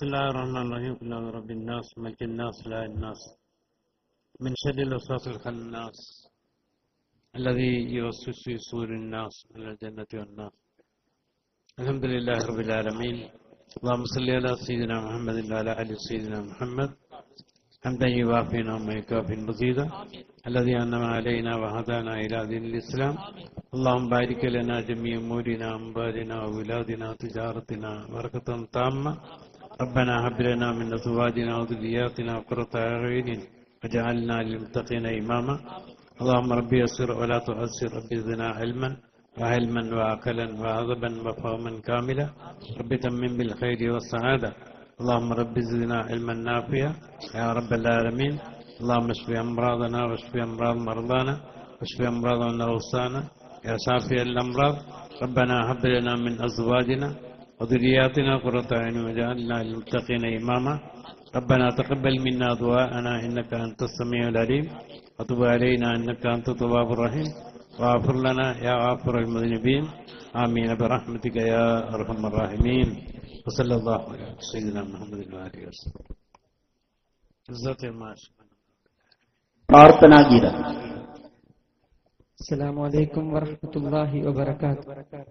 بسم الله الرحمن الرحيم قل أعوذ برب الناس ملك الناس لا الناس من شر الوسواس الخناس الذي يوسوس في صدور الناس من الجنة والنار الحمد لله رب العالمين اللهم صل على سيدنا محمد وعلى آل سيدنا محمد حمدا يوافي نعمه يكافي مزيدا الذي أنعم علينا وهدانا إلى دين الإسلام اللهم بارك لنا جميع أمورنا أنبارنا وولادنا تجارتنا بركة تامة ربنا هب لنا من أزواجنا وذرياتنا قرة أعين وجعلنا للمتقين إماما اللهم ربي يسر ولا تؤسر ربي زدنا علما وعلما وعقلا وعذبا وفهما كاملا ربي تمم بالخير والسعادة اللهم رب زدنا علما نافعا يا رب العالمين اللهم اشف أمراضنا واشف أمراض مرضانا واشف أمراضنا وغصانا يا شافي الأمراض ربنا هب لنا من أزواجنا وذرياتنا قرة أعين وجعلنا للمتقين إماما ربنا تقبل منا دعاءنا إنك أنت السميع العليم وتب علينا إنك أنت التواب الرحيم واغفر لنا يا غافر المذنبين آمين برحمتك يا أرحم الراحمين وصلى الله على سيدنا محمد وآله وسلم عزت المعاش പ്രാർത്ഥനാഗീതം السلام عليكم ورحمة الله وبركاته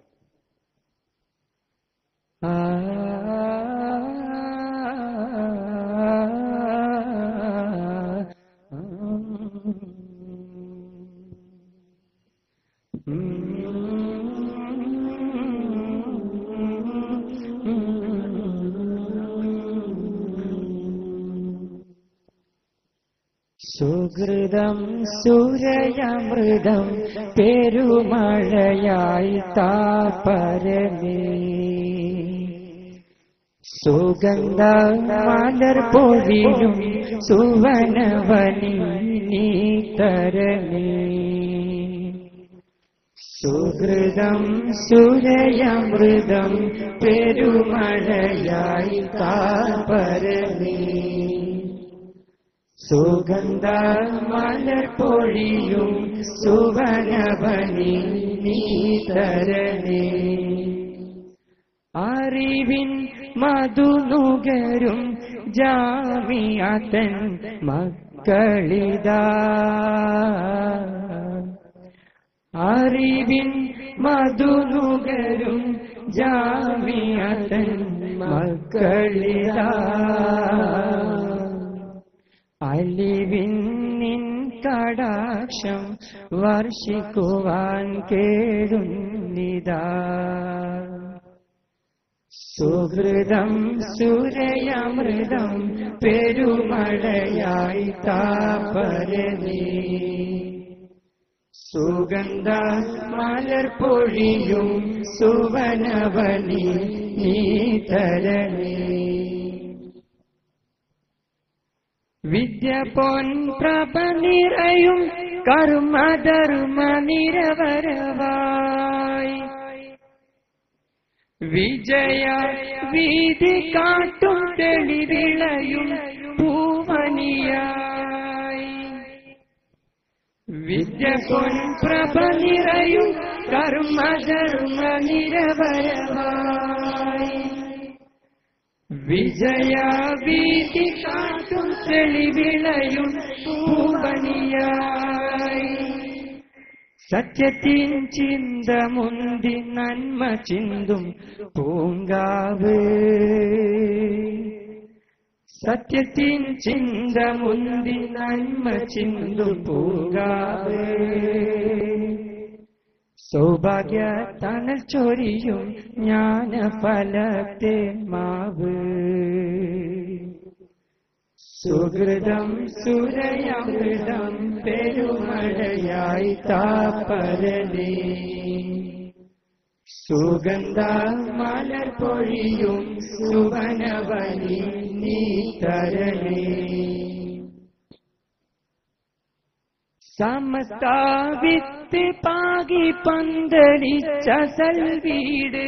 സുഹൃതം സൂരയമൃതം പെരുമഴയായി താപരമേ സുഗന്ധ മലർ പൊഴിയും സുവനവനി നീ തരണേ സുഹൃതം സുരയമൃതം പെരുമഴയായി താപരമേ സുഗന്ധ മലർ പൊഴിയും സുവനവനി നീ തരണേ അറിവിൻ മധുനുകരും ജാമിയതൻ മക്കളിതാ അറിവിൻ മധുനുകരും ജാമിയതൻ മക്കളിതാ അലിവിൻ നിൻ കടാക്ഷം വർഷിക്കുവാൻ കേടുന്നിതാ സുഹൃതം സുരയമൃതം പെരുമഴയായി താപരനേ സുഗന്ധ മലർ പൊഴിയും സുവനവനി നീ തരണേ വിദ്യ പൊൻ പ്രഭ നിറയും കർമ്മധർമ്മ നിരവരവായി വിജയ വീതി കാട്ടും തെളിവിളയും പൂവനിയായി വിദ്യ പൊൻ പ്രഭ നിറയും കർമ്മധർമ്മ നിരവരവായി വിജയവീതി കാട്ടും തെളിവിളയും പൂവണിയായി സത്യത്തിൻ ചിന്ത മുന്തി നന്മ ചിന്തും പൂങ്കാവ് സത്യത്തിൻ ചിന്ത മുന്തി നന്മ ചിന്തും പൂങ്കാവ് സൗഭാഗ്യ തണൽ ചൊരിയും ജ്ഞാനഫലത്തെ മാവ് സുഹൃതം സുരയമൃതം പെരുമഴയായി താപരനേ സുഗന്ധ മലർ പൊഴിയും സുവനവനി നീ തരണേ സമസ്താവിത്ത് പാകി പന്തലിച്ച സൽവീട്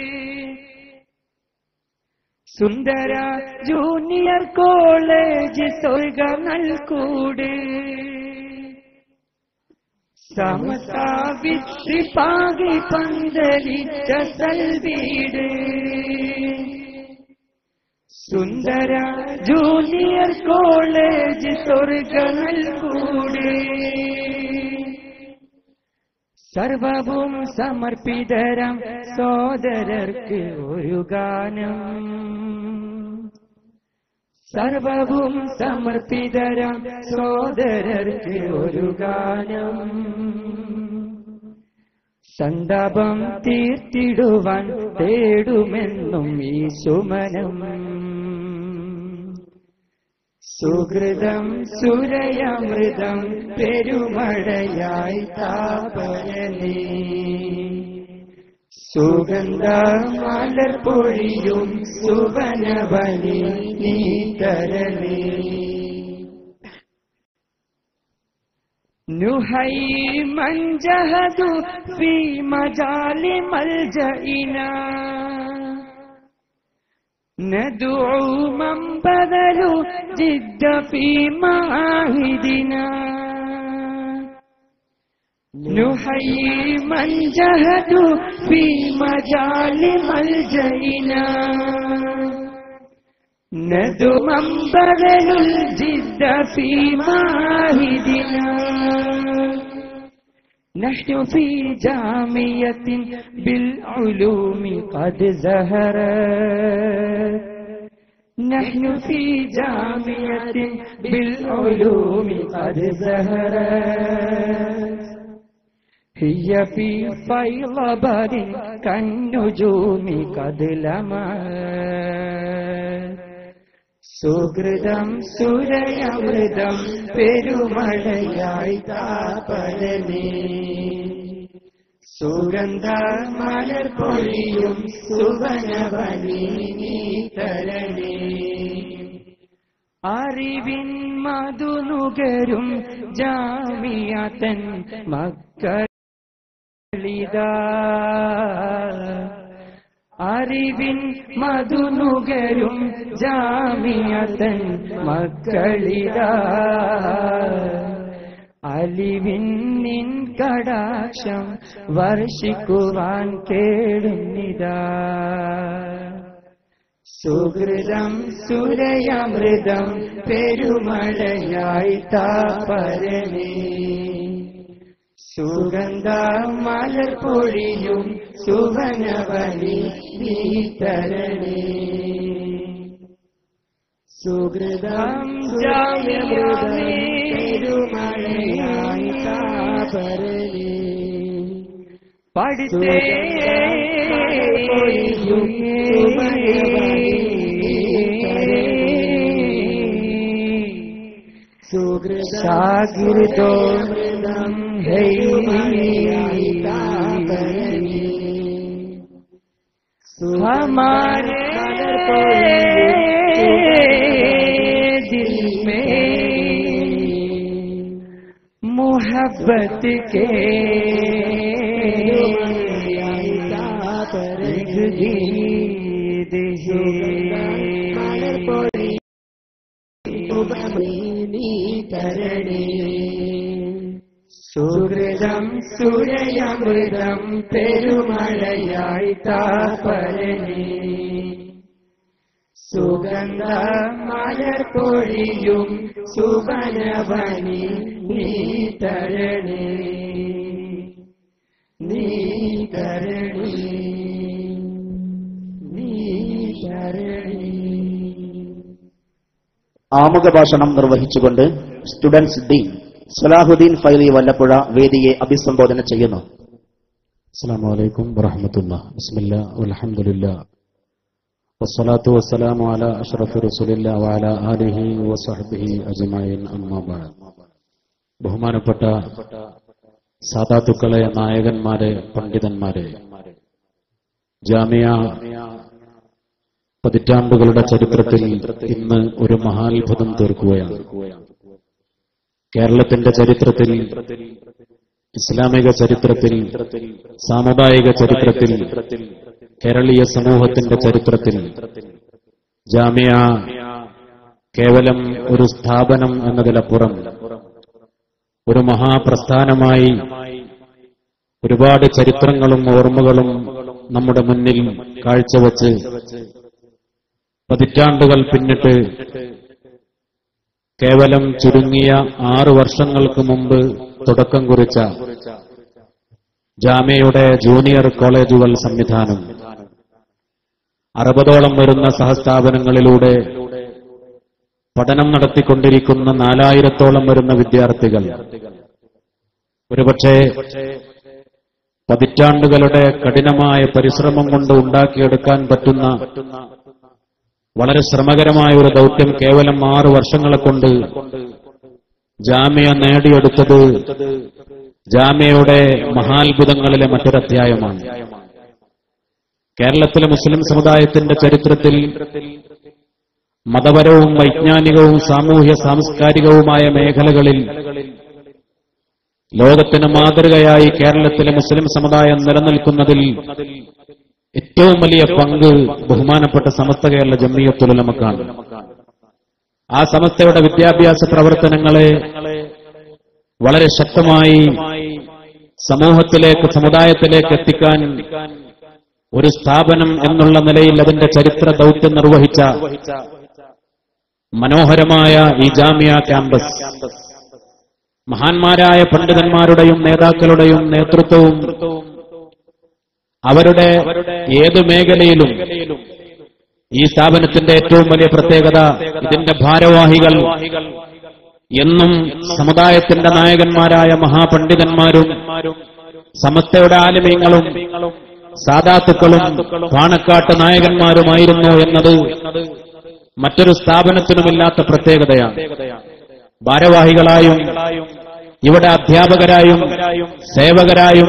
സുന്ദര ജൂനിയർ കോളേജ് സ്വർഗ നൽകൂട് സമസ്താവിത്ത് പാകി പന്തലിച്ച സൽവീട് സുന്ദര ജൂനിയർ കോളേജ് സ്വർഗങ്ങൾ കൂടെ സർവവും സമർപ്പിതരം സോദരർക്ക് ഒരു ഗാനം സർവവും സമർപ്പിതരം സോദരർക്ക് ഒരു ഗാനം സന്താപം തീർത്തിടുവാൻ തേടുമെന്നും ഈ സുമനം സുഹൃതം സുരയമൃതം പെരുമഴയായി താപരനേ സുഗന്ധ മലർപ്പൊഴിയും സുവനബലി നീ തരണേ نهي من جهدوا في مجال ملجئنا ندعو من بذلوا جد في معاهدنا نحيي من جهدوا في مجال ملجئنا ندعو من بذلوا الجد في معاهدنا نحن في جامية بالعلوم قد زهرت نحن في جامعة بالعلوم قد زهرت هي في فيضبر كالنجوم قد لمعت സുഹൃതം സുരയമൃതം പെരുമഴയായി താപരനേ സുഗന്ധ മലർ പൊഴിയും സുവനവനി നീ തരണേ അറിവിൻ മധുനുകരും ജാമിയതൻ മക്കളിതാ അറിവിൻ മധുനുകരും ജാമിയതൻ മക്കളിതാ അലിവിൻ നിൻ കടാക്ഷം വർഷിക്കുവാൻ കേടുന്നിതാ സുഹൃതം സുരയമൃതം പെരുമഴയായി താപരനേ സുഗന്ധ മലർ പൊഴിയും സുവനവലി നീ തരണേ സുഹൃതം ജാമ്യമൃതം പെരുമഴയായി താപരനേ പഠിത്തേ പൊഴിയും ശാഗിർദോം हमारे दिल में मोहब्बत के गीत സുഹൃതം സുരയമൃതം പെരുമഴയായി താപരനേ സുഗന്ധ മലർ പൊഴിയും സുവനവനി നീ തരണേ നീ തരണേ നീ തരണേ ആമുഖ ഭാഷണം നിർവഹിച്ചുകൊണ്ട് സ്റ്റുഡൻസ് ഡീൻ സലാഹുദ്ദീൻ ഫൈലി വല്ലപ്പുഴ വേദിയെ അഭിസംബോധന ചെയ്യുന്നു السلام عليكم ورحمة الله بسم الله والحمد لله والصلاة والسلام على أشرف رسول الله وعلى آله وصحبه أجمعين أما بعد ബഹുമാനപ്പെട്ട സാധാത്തുക്കളെ നായകന്മാരെ പണ്ഡിതന്മാരെ ജാമിയ പതിറ്റാണ്ടുകളുടെ ചരിത്രത്തിൽ ഇന്ന് ഒരു മഹാത്ഭുതം തീർക്കുകയാണ് കേരളത്തിന്റെ ചരിത്രത്തിൽ ഇസ്ലാമിക ചരിത്രത്തിൽ സാമുദായിക ചരിത്രത്തിൽ കേരളീയ സമൂഹത്തിന്റെ ചരിത്രത്തിൽ ജാമിയ കേവലം ഒരു സ്ഥാപനം എന്നതിലപ്പുറം ഒരു മഹാപ്രസ്ഥാനമായി ഒരുപാട് ചരിത്രങ്ങളും ഓർമ്മകളും നമ്മുടെ മുന്നിൽ കാഴ്ചവെച്ച് പതിറ്റാണ്ടുകൾ പിന്നിട്ട് കേവലം ചുരുങ്ങിയ ആറു വർഷങ്ങൾക്ക് മുമ്പ് തുടക്കം കുറിച്ച ജാമ്യയുടെ ജൂനിയർ കോളേജുകൾ സംവിധാനം അറുപതോളം വരുന്ന സഹസ്ഥാപനങ്ങളിലൂടെ പഠനം നടത്തിക്കൊണ്ടിരിക്കുന്ന നാലായിരത്തോളം വരുന്ന വിദ്യാർത്ഥികൾ ഒരുപക്ഷെ പതിറ്റാണ്ടുകളുടെ കഠിനമായ പരിശ്രമം കൊണ്ട് ഉണ്ടാക്കിയെടുക്കാൻ പറ്റുന്ന വളരെ ശ്രമകരമായ ഒരു ദൗത്യം കേവലം ആറു വർഷങ്ങളെ കൊണ്ട് ജാമ്യ നേടിയെടുത്തത് ജാമ്യയുടെ മഹാത്ഭുതങ്ങളിലെ മറ്റൊരധ്യായമാണ് കേരളത്തിലെ മുസ്ലിം സമുദായത്തിന്റെ ചരിത്രത്തിൽ മതപരവും വൈജ്ഞാനികവും സാമൂഹ്യ സാംസ്കാരികവുമായ മേഖലകളിൽ ലോകത്തിന് മാതൃകയായി കേരളത്തിലെ മുസ്ലിം സമുദായം നിലനിൽക്കുന്നതിൽ ഏറ്റവും വലിയ പങ്ക് ബഹുമാനപ്പെട്ട സമസ്ത കേരള ജമ്മിയത്തുലമക്കാണ് ആ സമസ്തയുടെ വിദ്യാഭ്യാസ പ്രവർത്തനങ്ങളെ വളരെ ശക്തമായി സമൂഹത്തിലേക്ക് സമുദായത്തിലേക്ക് എത്തിക്കാൻ ഒരു സ്ഥാപനം എന്നുള്ള നിലയിൽ അതിന്റെ ചരിത്ര ദൗത്യം നിർവഹിച്ച മനോഹരമായ ഈ ജാമ്യ ക്യാമ്പസ് മഹാന്മാരായ പണ്ഡിതന്മാരുടെയും നേതാക്കളുടെയും നേതൃത്വവും അവരുടെ ഏത് മേഖലയിലും ഈ സ്ഥാപനത്തിന്റെ ഏറ്റവും വലിയ പ്രത്യേകത ഇതിന്റെ ഭാരവാഹികൾ എന്നും സമുദായത്തിന്റെ നായകന്മാരായ മഹാപണ്ഡിതന്മാരും സമസ്തയുടെ ആലിമീങ്ങളും സാധാത്തുക്കളും പാണക്കാട്ട് നായകന്മാരുമായിരുന്നു എന്നത് മറ്റൊരു സ്ഥാപനത്തിനുമില്ലാത്ത പ്രത്യേകതയാണ് ഭാരവാഹികളായും ഇവിടെ അധ്യാപകരായും സേവകരായും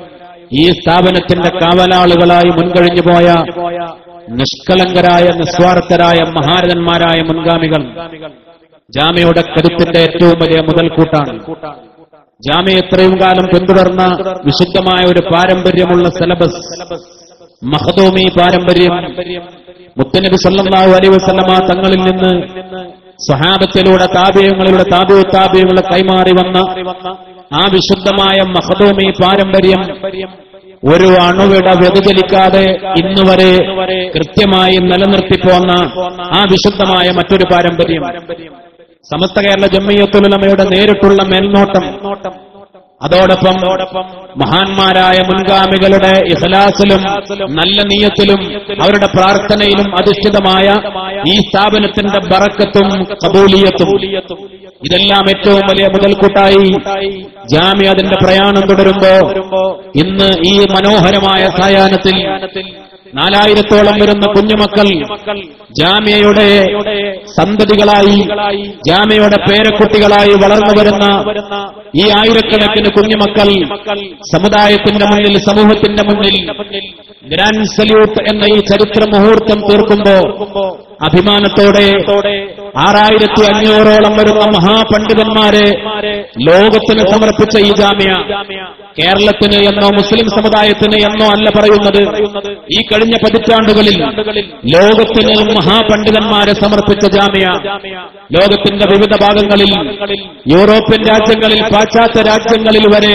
ഈ സ്ഥാപനത്തിന്റെ കാവലാളുകളായി മുൻകഴിഞ്ഞു പോയ നിഷ്കളങ്കരായ നിസ്വാർത്ഥരായ മഹാരഥന്മാരായ മുൻഗാമികൾ ജാമ്യയുടെ കരുത്തിന്റെ ഏറ്റവും വലിയ മുതൽക്കൂട്ടാണ് ജാമ്യ എത്രയും കാലം പിന്തുടർന്ന വിശുദ്ധമായ ഒരു പാരമ്പര്യമുള്ള സിലബസ് മഹദോമി പാരമ്പര്യം മുത്തനബി സല്ലല്ലാഹു അലൈഹി വസല്ലമ തങ്ങളിൽ നിന്ന് സ്വഹാബത്തിലൂടെ താപയങ്ങളിലൂടെ താപയോ താപയങ്ങളെ കൈമാറി വന്ന ആ വിശുദ്ധമായ മഹദോമി പാരമ്പര്യം ഒരു അണുവിട വ്യതിചലിക്കാതെ ഇന്നുവരെ കൃത്യമായി നിലനിർത്തിപ്പോന്ന ആ വിശുദ്ധമായ മറ്റൊരു പാരമ്പര്യം സമസ്ത കേരള ജമ്മിയത്തുലമയുടെ നേരിട്ടുള്ള മേൽനോട്ടം അതോടൊപ്പം മഹാന്മാരായ മുൻഗാമികളുടെ ഇഖലാസിലും നല്ല നീയത്തിലും അവരുടെ പ്രാർത്ഥനയിലും അധിഷ്ഠിതമായ ഈ സ്ഥാപനത്തിന്റെ ബറക്കത്തും കബൂലിയത്തും ഇതെല്ലാം ഏറ്റവും വലിയ മുതൽക്കൂട്ടായി ജാമ്യ അതിന്റെ പ്രയാണം തുടരുമ്പോ ഇന്ന് ഈ മനോഹരമായ സായാഹ്നത്തിൽ നാലായിരത്തോളം വരുന്ന കുഞ്ഞുമക്കൾ ജാമ്യയുടെ സന്തതികളായി ജാമ്യയുടെ പേരക്കുട്ടികളായി വളർന്നു വരുന്ന ഈ ആയിരക്കണക്കിന് കുഞ്ഞുമക്കൾ സമുദായത്തിന്റെ മുന്നിൽ സമൂഹത്തിന്റെ മുന്നിൽ ഗ്രാൻഡ് സല്യൂട്ട് എന്ന ഈ ചരിത്ര മുഹൂർത്തം തീർക്കുമ്പോ അഭിമാനത്തോടെ ആറായിരത്തി അഞ്ഞൂറോളം വരുന്ന മഹാപണ്ഡിതന്മാരെ ലോകത്തിന് സമർപ്പിച്ച ഈ ജാമ്യ കേരളത്തിന് എന്നോ മുസ്ലിം സമുദായത്തിന് എന്നോ അല്ല പറയുന്നത് ഈ കഴിഞ്ഞ പതിറ്റാണ്ടുകളിൽ ലോകത്തിന് മഹാപണ്ഡിതന്മാരെ സമർപ്പിച്ച ജാമ്യ ലോകത്തിന്റെ വിവിധ ഭാഗങ്ങളിൽ യൂറോപ്യൻ രാജ്യങ്ങളിൽ പാശ്ചാത്യ രാജ്യങ്ങളിൽ വരെ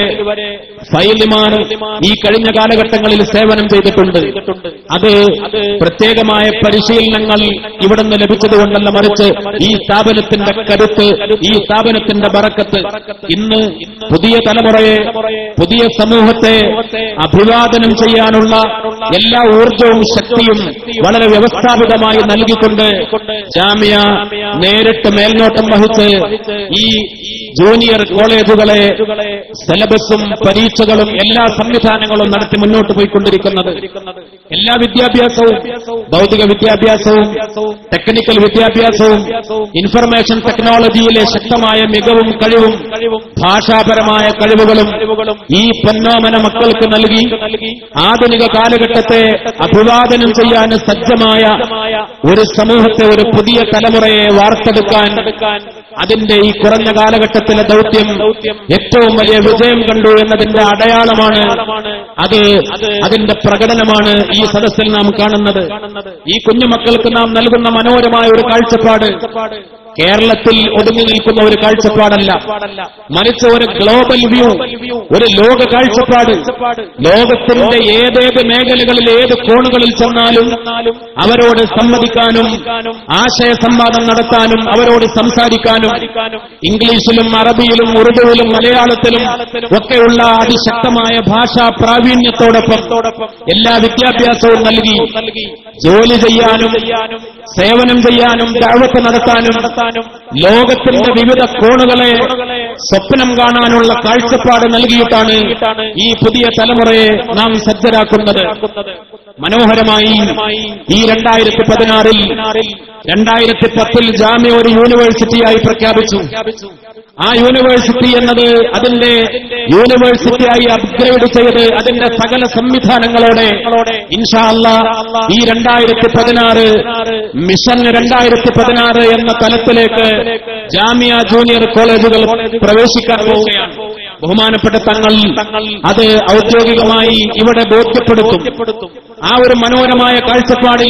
ഫൈലിമാർ ഈ കഴിഞ്ഞ കാലഘട്ടങ്ങളിൽ സേവനം ചെയ്തിട്ടുണ്ട് അത് പ്രത്യേകമായ പരിശീലനങ്ങൾ ഇവിടുന്ന് ലഭിച്ചതുകൊണ്ടല്ല മറിച്ച് ഈ സ്ഥാപനത്തിന്റെ കരുത്ത് ഈ സ്ഥാപനത്തിന്റെ ബറക്കത്ത് ഇന്ന് പുതിയ തലമുറയെ പുതിയ സമൂഹത്തെ അഭിവാദനം ചെയ്യാനുള്ള എല്ലാ ഊർജവും ശക്തിയും വളരെ വ്യവസ്ഥാപിതമായി നൽകിക്കൊണ്ട് ജാമ്യ നേരിട്ട് മേൽനോട്ടം വഹിച്ച് ഈ ജൂനിയർ കോളേജുകളെ സിലബസും പരീക്ഷകളും എല്ലാ സംവിധാനങ്ങളും നടത്തി മുന്നോട്ട് പോയിക്കൊണ്ടിരിക്കുന്നത് എല്ലാ വിദ്യാഭ്യാസവും ഭൗതിക വിദ്യാഭ്യാസവും ടെക്നിക്കൽ വിദ്യാഭ്യാസവും ഇൻഫർമേഷൻ ടെക്നോളജിയിലെ ശക്തമായ മികവും കഴിവും ഭാഷാപരമായ കഴിവുകളും ഈ പൊന്നോമന മക്കൾക്ക് നൽകി ആധുനിക കാലഘട്ടത്തെ അഭിവാദനം ചെയ്യാൻ സജ്ജമായ ഒരു സമൂഹത്തെ ഒരു പുതിയ തലമുറയെ വാർത്തെടുക്കാൻ അതിന്റെ ഈ കുറഞ്ഞ കാലഘട്ടത്തിലെ ദൗത്യം ഏറ്റവും വലിയ വിജയം കണ്ടു എന്നതിന്റെ അടയാളമാണ് അത് അതിന്റെ പ്രകടനമാണ് ഈ സദസ്സിൽ നാം കാണുന്നത് ഈ കുഞ്ഞുമക്കൾക്ക് നാം നൽകുന്ന മനോഹരമായ ഒരു കാഴ്ചപ്പാട് കേരളത്തിൽ ഒതുങ്ങി നിൽക്കുന്ന ഒരു കാഴ്ചപ്പാടല്ല മറിച്ച് ഒരു ഗ്ലോബൽ വ്യൂ ഒരു ലോക കാഴ്ചപ്പാട് ലോകത്തിന്റെ ഏതേത് മേഖലകളിൽ ഏത് കോണുകളിൽ ചെന്നാലും അവരോട് സംവദിക്കാനും ആശയ സംവാദം നടത്താനും അവരോട് സംസാരിക്കാനും ഇംഗ്ലീഷിലും അറബിയിലും ഉറുദുവിലും മലയാളത്തിലും ഒക്കെയുള്ള അതിശക്തമായ ഭാഷാ പ്രാവീണ്യത്തോടൊപ്പം എല്ലാ വിദ്യാഭ്യാസവും നൽകി ജോലി ചെയ്യാനും സേവനം ചെയ്യാനും ദാവത്ത് നടത്താനും ലോകത്തിന്റെ വിവിധ കോണുകളെ സ്വപ്നം കാണാനുള്ള കാഴ്ചപ്പാട് നൽകിയിട്ടാണ് ഈ പുതിയ തലമുറയെ നാം സജ്ജരാക്കുന്നത് മനോഹരമായി ഈ രണ്ടായിരത്തി പതിനാറിൽ രണ്ടായിരത്തി പത്തിൽ ജാമ്യ ഒരു യൂണിവേഴ്സിറ്റിയായി പ്രഖ്യാപിച്ചു ആ യൂണിവേഴ്സിറ്റി എന്നത് അതിന്റെ യൂണിവേഴ്സിറ്റിയായി അപ്ഗ്രേഡ് ചെയ്ത് അതിന്റെ സകല സംവിധാനങ്ങളോടെ ഇൻഷാ അല്ലാ ഈ രണ്ടായിരത്തി പതിനാറ് മിഷൻ രണ്ടായിരത്തി പതിനാറ് എന്ന തലത്തിലേക്ക് ജാമ്യ ജൂനിയർ കോളേജുകൾ പ്രവേശിക്കാൻ പോവുകയാണ് ബഹുമാനപ്പെട്ട തങ്ങൾ അത് ഔദ്യോഗികമായി ഇവിടെ ബോധ്യപ്പെടുത്തും ആ ഒരു മനോഹരമായ കാഴ്ചപ്പാടിൽ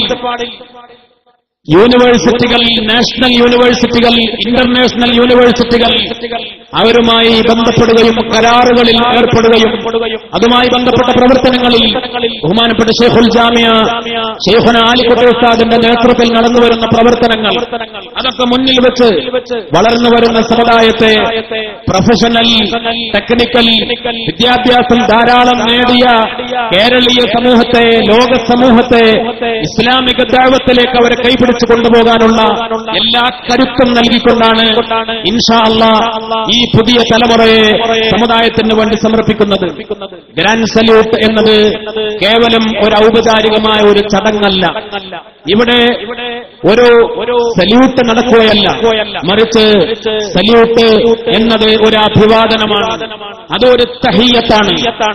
യൂണിവേഴ്സിറ്റികൾ നാഷണൽ യൂണിവേഴ്സിറ്റികൾ ഇന്റർനാഷണൽ യൂണിവേഴ്സിറ്റികൾ അവരുമായി ബന്ധപ്പെടുകയും കരാറുകളിൽ ഏർപ്പെടുകയും അതുമായി ബന്ധപ്പെട്ട പ്രവർത്തനങ്ങളിൽ ബഹുമാനപ്പെട്ട ഷെയ്ഖുൽ ജാമിയ ഷെയ്ഖുന ആലിക്കുട്ടി ഉസ്താദിന്റെ നേതൃത്വത്തിൽ നടന്നു വരുന്ന പ്രവർത്തനങ്ങൾ അതൊക്കെ മുന്നിൽ വെച്ച് വളർന്നു വരുന്ന സമുദായത്തെ പ്രൊഫഷണൽ ടെക്നിക്കൽ വിദ്യാഭ്യാസം ധാരാളം നേടിയ കേരളീയ സമൂഹത്തെ ലോക സമൂഹത്തെ ഇസ്ലാമിക ദൈവത്തിലേക്ക് അവരെ കൈപിടിച്ചു കൊണ്ടുപോകാനുള്ള എല്ലാ കരുത്തും നൽകിക്കൊണ്ടാണ് ഇൻഷാ അല്ലാ ഈ പുതിയ തലമുറയെ സമുദായത്തിന് വേണ്ടി സമർപ്പിക്കുന്നത് ഗ്രാൻഡ് സല്യൂട്ട് എന്നത് കേവലം ഒരു ഔപചാരികമായ ഒരു ചടങ്ങല്ല ഇവിടെ ഒരു ഒരു സല്യൂട്ട് നടക്കുകയല്ല മറിച്ച് സല്യൂട്ട് എന്നത് ഒരു അഭിവാദനമാണ് അതൊരു തഹീയത്താണ്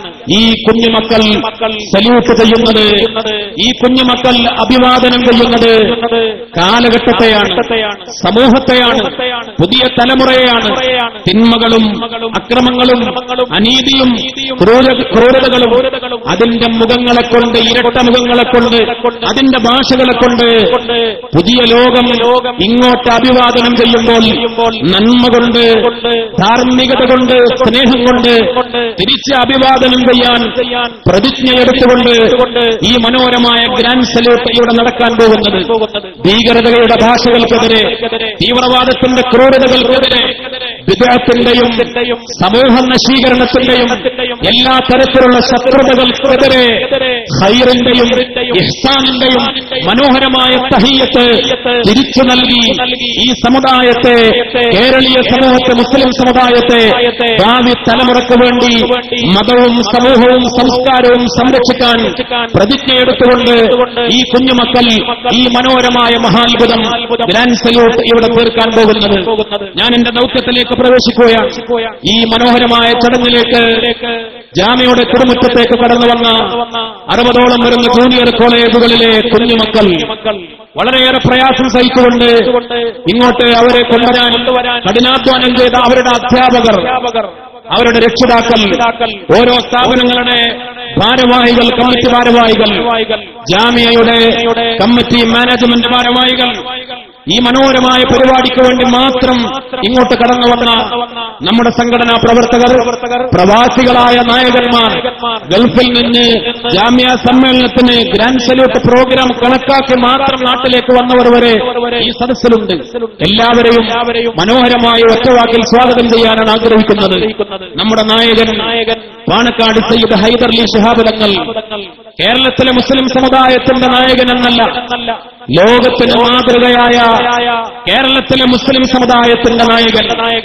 ഈ കുഞ്ഞുമക്കൾ സല്യൂട്ട് ചെയ്യുന്നത് ഈ കുഞ്ഞുമക്കൾ അഭിവാദനം ചെയ്യുന്നത് കാലഘട്ടത്തെയാണ് സമൂഹത്തെയാണ് പുതിയ തലമുറയെയാണ് തിന്മകളും അക്രമങ്ങളും അനീതിയും ക്രൂര- ക്രൂരതകളും അതിന്റെ മുഖങ്ങളെ കൊണ്ട് ഇരട്ട മുഖങ്ങളെ കൊണ്ട് അതിന്റെ ഭാഷകളെ കൊണ്ട് പുതിയ ലോകം ഇങ്ങോട്ട് അഭിവാദനം ചെയ്യുമ്പോൾ നന്മ കൊണ്ട് ധാർമ്മികത കൊണ്ട് സ്നേഹം കൊണ്ട് തിരിച്ച് അഭിവാദനം ചെയ്യാൻ പ്രതിജ്ഞയെടുത്തുകൊണ്ട് ഈ മനോഹരമായ ഗ്രാൻഡ് സല്യൂട്ട് ഇവിടെ നടക്കാൻ പോകുന്നത് ഭീകരതയുടെ ഭാഷകൾക്കെതിരെ തീവ്രവാദത്തിന്റെ ക്രൂരതകൾക്കെതിരെ വിദേഹത്തിന്റെയും സമൂഹ നശീകരണത്തിന്റെയും എല്ലാ തരത്തിലുള്ള ശത്രുതകൾക്കെതിരെ ഹൈറിന്റെയും ഇഹ്സാനിന്റെയും മനോഹരമായ തഹീയത്ത് തിരിച്ചു നൽകി ഈ സമുദായത്തെ കേരളീയ സമൂഹത്തെ മുസ്ലിം സമുദായത്തെ ഭാവി തലമുറയ്ക്ക് വേണ്ടി മതവും സമൂഹവും സംസ്കാരവും സംരക്ഷിക്കാൻ പ്രതിജ്ഞയെടുത്തുകൊണ്ട് ഈ കുഞ്ഞുമക്കൾ ഈ മനോഹരമായ മഹാത്ഭുതം ഗ്രാൻഡ് സല്യൂട്ട് ഇവിടെ തീർക്കാൻ പോകുന്നത് ഞാൻ എന്റെ ദൗത്യത്തിലേക്ക് പ്രവേശിക്കുകയാണ് ഈ മനോഹരമായ ചടങ്ങിലേക്ക് ജാമ്യയുടെ കുടുംബത്തേക്ക് കടന്നു വന്ന അറുപതോളം വരുന്ന ജൂനിയർ കോളേജുകളിലെ കുഞ്ഞുമക്കൾ വളരെയേറെ പ്രയാസം സഹിച്ചുകൊണ്ട് ഇങ്ങോട്ട് അവരെ കൊണ്ടുവരാൻ കഠിനാധ്വാനം ചെയ്ത അവരുടെ അധ്യാപകർ അവരുടെ രക്ഷിതാക്കൾ ഓരോ സ്ഥാപനങ്ങളുടെ ഭാരവാഹികൾ കമ്മിറ്റി ഭാരവാഹികൾ ജാമ്യയുടെ കമ്മിറ്റി മാനേജ്മെന്റ് ഭാരവാഹികൾ ഈ മനോഹരമായ പരിപാടിക്ക് വേണ്ടി മാത്രം ഇങ്ങോട്ട് കടന്നു വന്ന നമ്മുടെ സംഘടനാ പ്രവർത്തകർ പ്രവാസികളായ നായകന്മാർ ഗൾഫിൽ നിന്ന് ജാമ്യ സമ്മേളനത്തിന് ഗ്രാൻഡ് സല്യൂട്ട് പ്രോഗ്രാം കണക്കാക്കി മാത്രം നാട്ടിലേക്ക് വന്നവർ വരെ ഈ സദസ്സിലുണ്ട് എല്ലാവരെയും മനോഹരമായ ഒറ്റവാക്കിൽ സ്വാഗതം ചെയ്യാനാണ് ആഗ്രഹിക്കുന്നത് നമ്മുടെ നായകൻ പാണക്കാട് സയ്യിദ് ഹൈദർലി ശിഹാബ് തങ്ങൾ കേരളത്തിലെ മുസ്ലിം സമുദായത്തിന്റെ നായകൻ എന്നല്ല ലോകത്തിന് മാതൃകയായ കേരളത്തിലെ മുസ്ലിം സമുദായത്തിന്റെ നായകൻ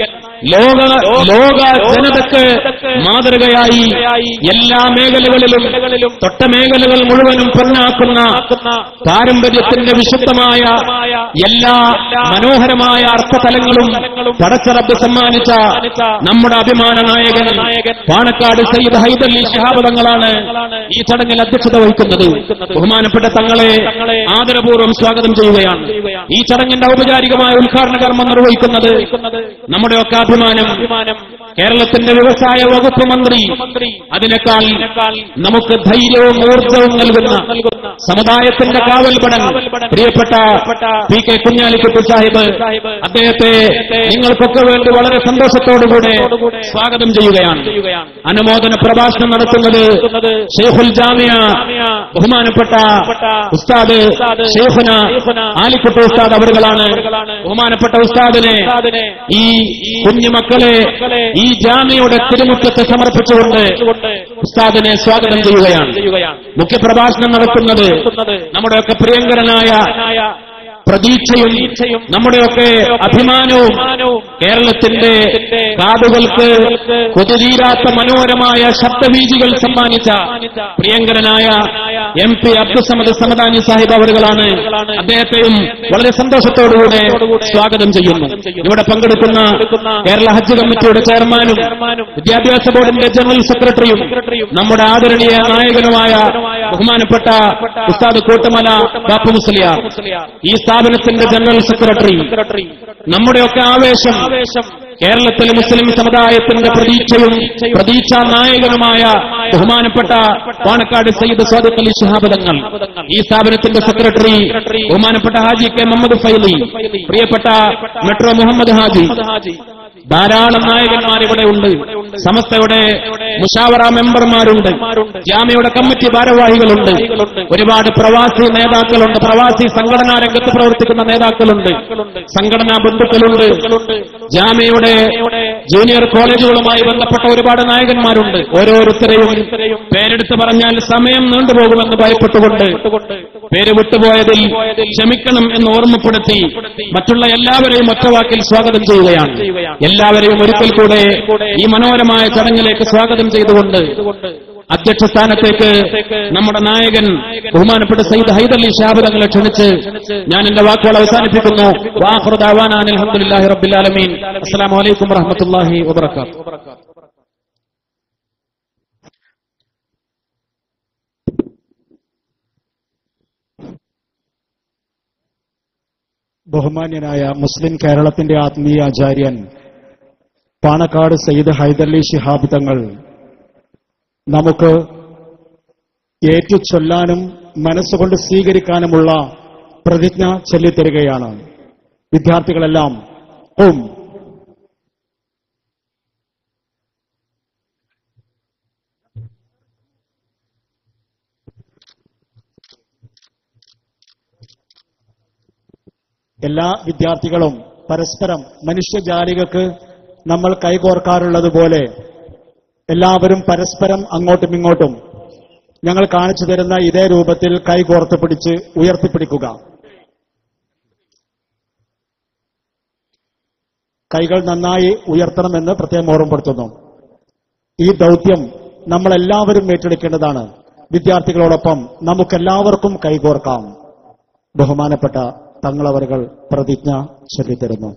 ലോക ലോക ജനതക്ക് മാതൃകയായി എല്ലാ മേഖലകളിലും തൊട്ട മേഖലകൾ മുഴുവനും പൊന്നാക്കുന്ന പാരമ്പര്യത്തിന്റെ വിശുദ്ധമായ എല്ലാ മനോഹരമായ അർത്ഥതലങ്ങളും പടച്ചറബ് സമ്മാനിച്ച നമ്മുടെ അഭിമാന നായകൻ പാണക്കാട് സയ്യിദ് ഹൈദലി ശിഹാബ് തങ്ങളാണ് ഈ ചടങ്ങിൽ അധ്യക്ഷത വഹിക്കുന്നത് ബഹുമാനപ്പെട്ട തങ്ങളെ ആദരപൂർവ്വം സ്വാഗതം ചെയ്യുകയാണ് ഈ ചടങ്ങിന്റെ ഔപചാരിക ഔപചാരികമായ ഉദ്ഘാടന കർമ്മം നിർവഹിക്കുന്നത് നമ്മുടെയൊക്കെ അഭിമാനം കേരളത്തിന്റെ വ്യവസായ വകുപ്പ് മന്ത്രി അതിനേക്കാൾ നമുക്ക് ധൈര്യവും ഊർജവും നൽകുന്ന സമുദായത്തിന്റെ കാവൽപടൻ പ്രിയപ്പെട്ട പി കെ കുഞ്ഞാലിക്കുട്ടി സാഹിബ് അദ്ദേഹത്തെ നിങ്ങൾക്കൊക്കെ വേണ്ടി വളരെ സന്തോഷത്തോടുകൂടെ സ്വാഗതം ചെയ്യുകയാണ് അനുമോദന പ്രഭാഷണം നടത്തുന്നത് ഷെയ്ഖുൽ ജാമിയ ബഹുമാനപ്പെട്ട ഉസ്താദ് ഷെയ്ഖുന ആലിക്കുട്ടി ഉസ്താദ് അവരുകളാണ് ബഹുമാനപ്പെട്ട ഉസ്താദിനെ ഈ കുഞ്ഞുമക്കളെ ഈ ജാമിയുടെ തിരുമുറ്റത്ത് സമർപ്പിച്ചുകൊണ്ട് ഉസ്താദിനെ സ്വാഗതം ചെയ്യുകയാണ് മുഖ്യപ്രഭാഷണം നടത്തുന്നത് നമ്മുടെയൊക്കെ പ്രിയങ്കരനായ പ്രതീക്ഷയും നമ്മുടെയൊക്കെ അഭിമാനവും കേരളത്തിന്റെ കാതുകൾക്ക് കൊതുതീരാത്ത മനോഹരമായ ശബ്ദബീജികൾ സമ്മാനിച്ച പ്രിയങ്കരനായ എം പി അബ്ദുസമദ് സമദാനി സാഹിബ് അവരുകളാണ് അദ്ദേഹത്തെയും വളരെ സന്തോഷത്തോടുകൂടെ സ്വാഗതം ചെയ്യുന്നു ഇവിടെ പങ്കെടുക്കുന്ന കേരള ഹജ്ജ് കമ്മിറ്റിയുടെ ചെയർമാനും വിദ്യാഭ്യാസ ബോർഡിന്റെ ജനറൽ സെക്രട്ടറിയും നമ്മുടെ ആദരണീയ നായകനുമായ ബഹുമാനപ്പെട്ട ഉസ്താദ് കൂട്ടുമല ബാപ്പു മുസ്ലിയാർ ഈ സ്ഥാപനത്തിന്റെ ജനറൽ സെക്രട്ടറി നമ്മുടെയൊക്കെ ആവേശം കേരളത്തിലെ മുസ്ലിം സമുദായത്തിന്റെ പ്രതീക്ഷയും പ്രതീക്ഷാ നായകനുമായ ബഹുമാനപ്പെട്ട പാണക്കാട് സയ്യിദ് സ്വാദിഖ് അലി ശിഹാബ് തങ്ങൾ ഈ സ്ഥാപനത്തിന്റെ സെക്രട്ടറി ബഹുമാനപ്പെട്ട ഹാജി കെ മുഹമ്മദ് ഫൈലി പ്രിയപ്പെട്ട മെട്രോ മുഹമ്മദ് ഹാജി ധാരാളം നായകന്മാർ ഇവിടെ ഉണ്ട് സമസ്തയുടെ മുഷാവറ മെമ്പർമാരുണ്ട് ജാമ്യയുടെ കമ്മിറ്റി ഭാരവാഹികളുണ്ട് ഒരുപാട് പ്രവാസി നേതാക്കളുണ്ട് പ്രവാസി സംഘടനാ രംഗത്ത് പ്രവർത്തിക്കുന്ന നേതാക്കളുണ്ട് സംഘടനാ ബന്ധുക്കളുണ്ട് ജാമ്യയുടെ ജൂനിയർ കോളേജുകളുമായി ബന്ധപ്പെട്ട ഒരുപാട് നായകന്മാരുണ്ട് ഓരോരുത്തരെയും പേരെടുത്ത് പറഞ്ഞാൽ സമയം നീണ്ടുപോകുമെന്ന് ഭയപ്പെട്ടുകൊണ്ട് പേര് വിട്ടുപോയതിൽ ക്ഷമിക്കണം എന്ന് ഓർമ്മപ്പെടുത്തി മറ്റുള്ള എല്ലാവരെയും ഒറ്റവാക്കിൽ സ്വാഗതം ചെയ്യുകയാണ് എല്ലാവരെയും ഒരിക്കൽ കൂടെ ഈ മനോഹരമായ ചടങ്ങിലേക്ക് സ്വാഗതം ചെയ്തുകൊണ്ട് അധ്യക്ഷ സ്ഥാനത്തേക്ക് നമ്മുടെ നായകൻ ബഹുമാനപ്പെട്ട സയ്യിദ് ഹൈദലി ഷാബിതങ്ങളെ ക്ഷണിച്ച് ഞാൻ എന്റെ വാക്കുകൾ അവസാനിപ്പിക്കുന്നു വാഹൃദാവാൻ അലഹമുല്ലാഹി റബ്ബിലാലമീൻ അസ്സലാമു അലൈക്കും വറഹമത്തുല്ലാഹി വബർക്കാത്തു ബഹുമാന്യനായ മുസ്ലിം കേരളത്തിന്റെ ആത്മീയ ആചാര്യൻ പാണക്കാട് സയ്യിദ് ഹൈദർലി ശിഹാബ് തങ്ങൾ നമുക്ക് ഏറ്റു ചൊല്ലാനും മനസ്സുകൊണ്ട് സ്വീകരിക്കാനുമുള്ള പ്രതിജ്ഞ ചൊല്ലിത്തരികയാണ് വിദ്യാർത്ഥികളെല്ലാം ഓം എല്ലാ വിദ്യാർത്ഥികളും പരസ്പരം മനുഷ്യജാലികൾക്ക് നമ്മൾ കൈകോർക്കാറുള്ളത് പോലെ എല്ലാവരും പരസ്പരം അങ്ങോട്ടും ഇങ്ങോട്ടും ഞങ്ങൾ കാണിച്ചു തരുന്ന ഇതേ രൂപത്തിൽ കൈകോർത്ത് പിടിച്ച് ഉയർത്തിപ്പിടിക്കുക കൈകൾ നന്നായി ഉയർത്തണമെന്ന് പ്രത്യേകം ഓർമ്മപ്പെടുത്തുന്നു ഈ ദൗത്യം നമ്മളെല്ലാവരും ഏറ്റെടുക്കേണ്ടതാണ് വിദ്യാർത്ഥികളോടൊപ്പം നമുക്കെല്ലാവർക്കും കൈകോർക്കാം ബഹുമാനപ്പെട്ട തങ്ങളവറുകൾ പ്രതിജ്ഞ ചൊല്ലിത്തരുന്നു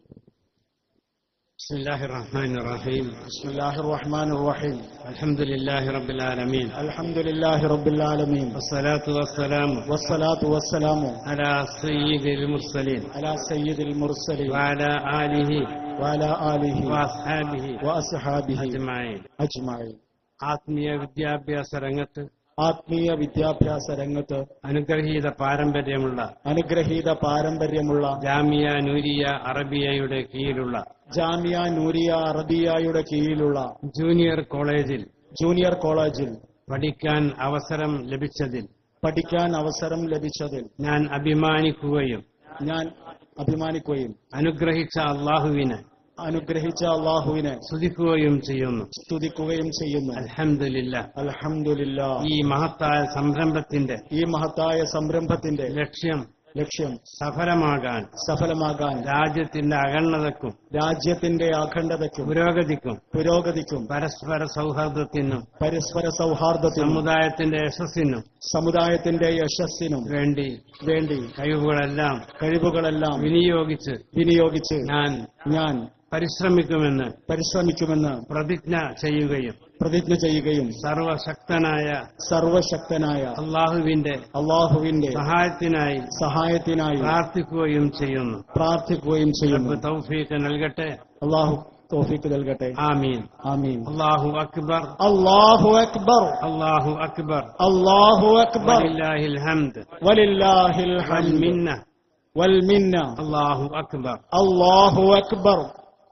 بسم الله الرحمن الرحيم ബിസ്മില്ലാഹിർ റഹ്മാനിർ റഹീം الحمد لله رب العالمين അൽഹംദുലില്ലാഹി റബ്ബിൽ ആലമീൻ والصلاة والسلام വസ്സലാത്തു വസ്സലാമു على سيد المرسلين അലാ സയ്യിദിൽ മുർസലീൻ وعلى آله വഅലാ ആലിഹി وأصحابه വഅസ്ഹാബിഹി أجمعين അജ്മഈൻ ആത്മീയ വിദ്യാഭ്യാസ രംഗത്ത് ആത്മീയ വിദ്യാഭ്യാസ രംഗത്ത് അനുഗ്രഹീത പാരമ്പര്യമുള്ള അനുഗ്രഹീത പാരമ്പര്യമുള്ള ജാമിയ നൂരിയ അറബിയയുടെ കീഴിലുള്ള ജാമിയ നൂരിയ അറബിയയുടെ കീഴിലുള്ള ജൂനിയർ കോളേജിൽ ജൂനിയർ കോളേജിൽ പഠിക്കാൻ അവസരം ലഭിച്ചതിൽ പഠിക്കാൻ അവസരം ലഭിച്ചതിൽ ഞാൻ അഭിമാനിക്കുകയും ഞാൻ അഭിമാനിക്കുകയും അനുഗ്രഹിച്ച അള്ളാഹുവിനെ അനുഗ്രഹിച്ച അള്ളാഹുവിനെ സ്തുതിക്കുകയും ചെയ്യുന്നു സ്തുതിക്കുകയും ചെയ്യുന്നു അൽഹംദുലില്ല അൽഹംദുലില്ലാ ഈ മഹത്തായ സംരംഭത്തിന്റെ ഈ മഹത്തായ സംരംഭത്തിന്റെ ലക്ഷ്യം ലക്ഷ്യം സഫലമാകാൻ സഫലമാകാൻ രാജ്യത്തിന്റെ അഖണ്ഡതക്കും രാജ്യത്തിന്റെ അഖണ്ഡതയ്ക്കും പുരോഗതിക്കും പുരോഗതിക്കും പരസ്പര സൗഹാർദ്ദത്തിനും പരസ്പര സൗഹാർദ്ദത്തിനും സമുദായത്തിന്റെ യശസ്സിനും സമുദായത്തിന്റെ യശസ്സിനും വേണ്ടി വേണ്ടി കഴിവുകളെല്ലാം കഴിവുകളെല്ലാം വിനിയോഗിച്ച് വിനിയോഗിച്ച് ഞാൻ ഞാൻ പരിശ്രമിക്കുമെന്ന് പരിശ്രമിക്കുമെന്ന് പ്രതിജ്ഞ ചെയ്യുകയും പ്രതിജ്ഞ ചെയ്യുകയും സർവശക്തനായ സർവശക്തനായ അള്ളാഹുവിന്റെ അള്ളാഹുവിന്റെ സഹായത്തിനായി സഹായത്തിനായി പ്രാർത്ഥിക്കുകയും ചെയ്യുന്നു പ്രാർത്ഥിക്കുകയും ചെയ്യുന്നു റബ്ബ് തൗഫീഖ് നൽകട്ടെ അള്ളാഹു തോഫിക്ക് നൽകട്ടെ ആമീൻ ആമീൻ അള്ളാഹു അക്ബർ അള്ളാഹു അക്ബർ അള്ളാഹു അക്ബർ അള്ളാഹു അക്ബർ വലില്ലാഹിൽ ഹംദ് വലില്ലാഹിൽ വൽ ഹംദ് മിന്ന വൽ മിന്ന അള്ളാഹു അക്ബർ അള്ളാഹു അക്ബർ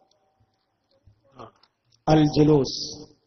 അൽ ജുലൂസ്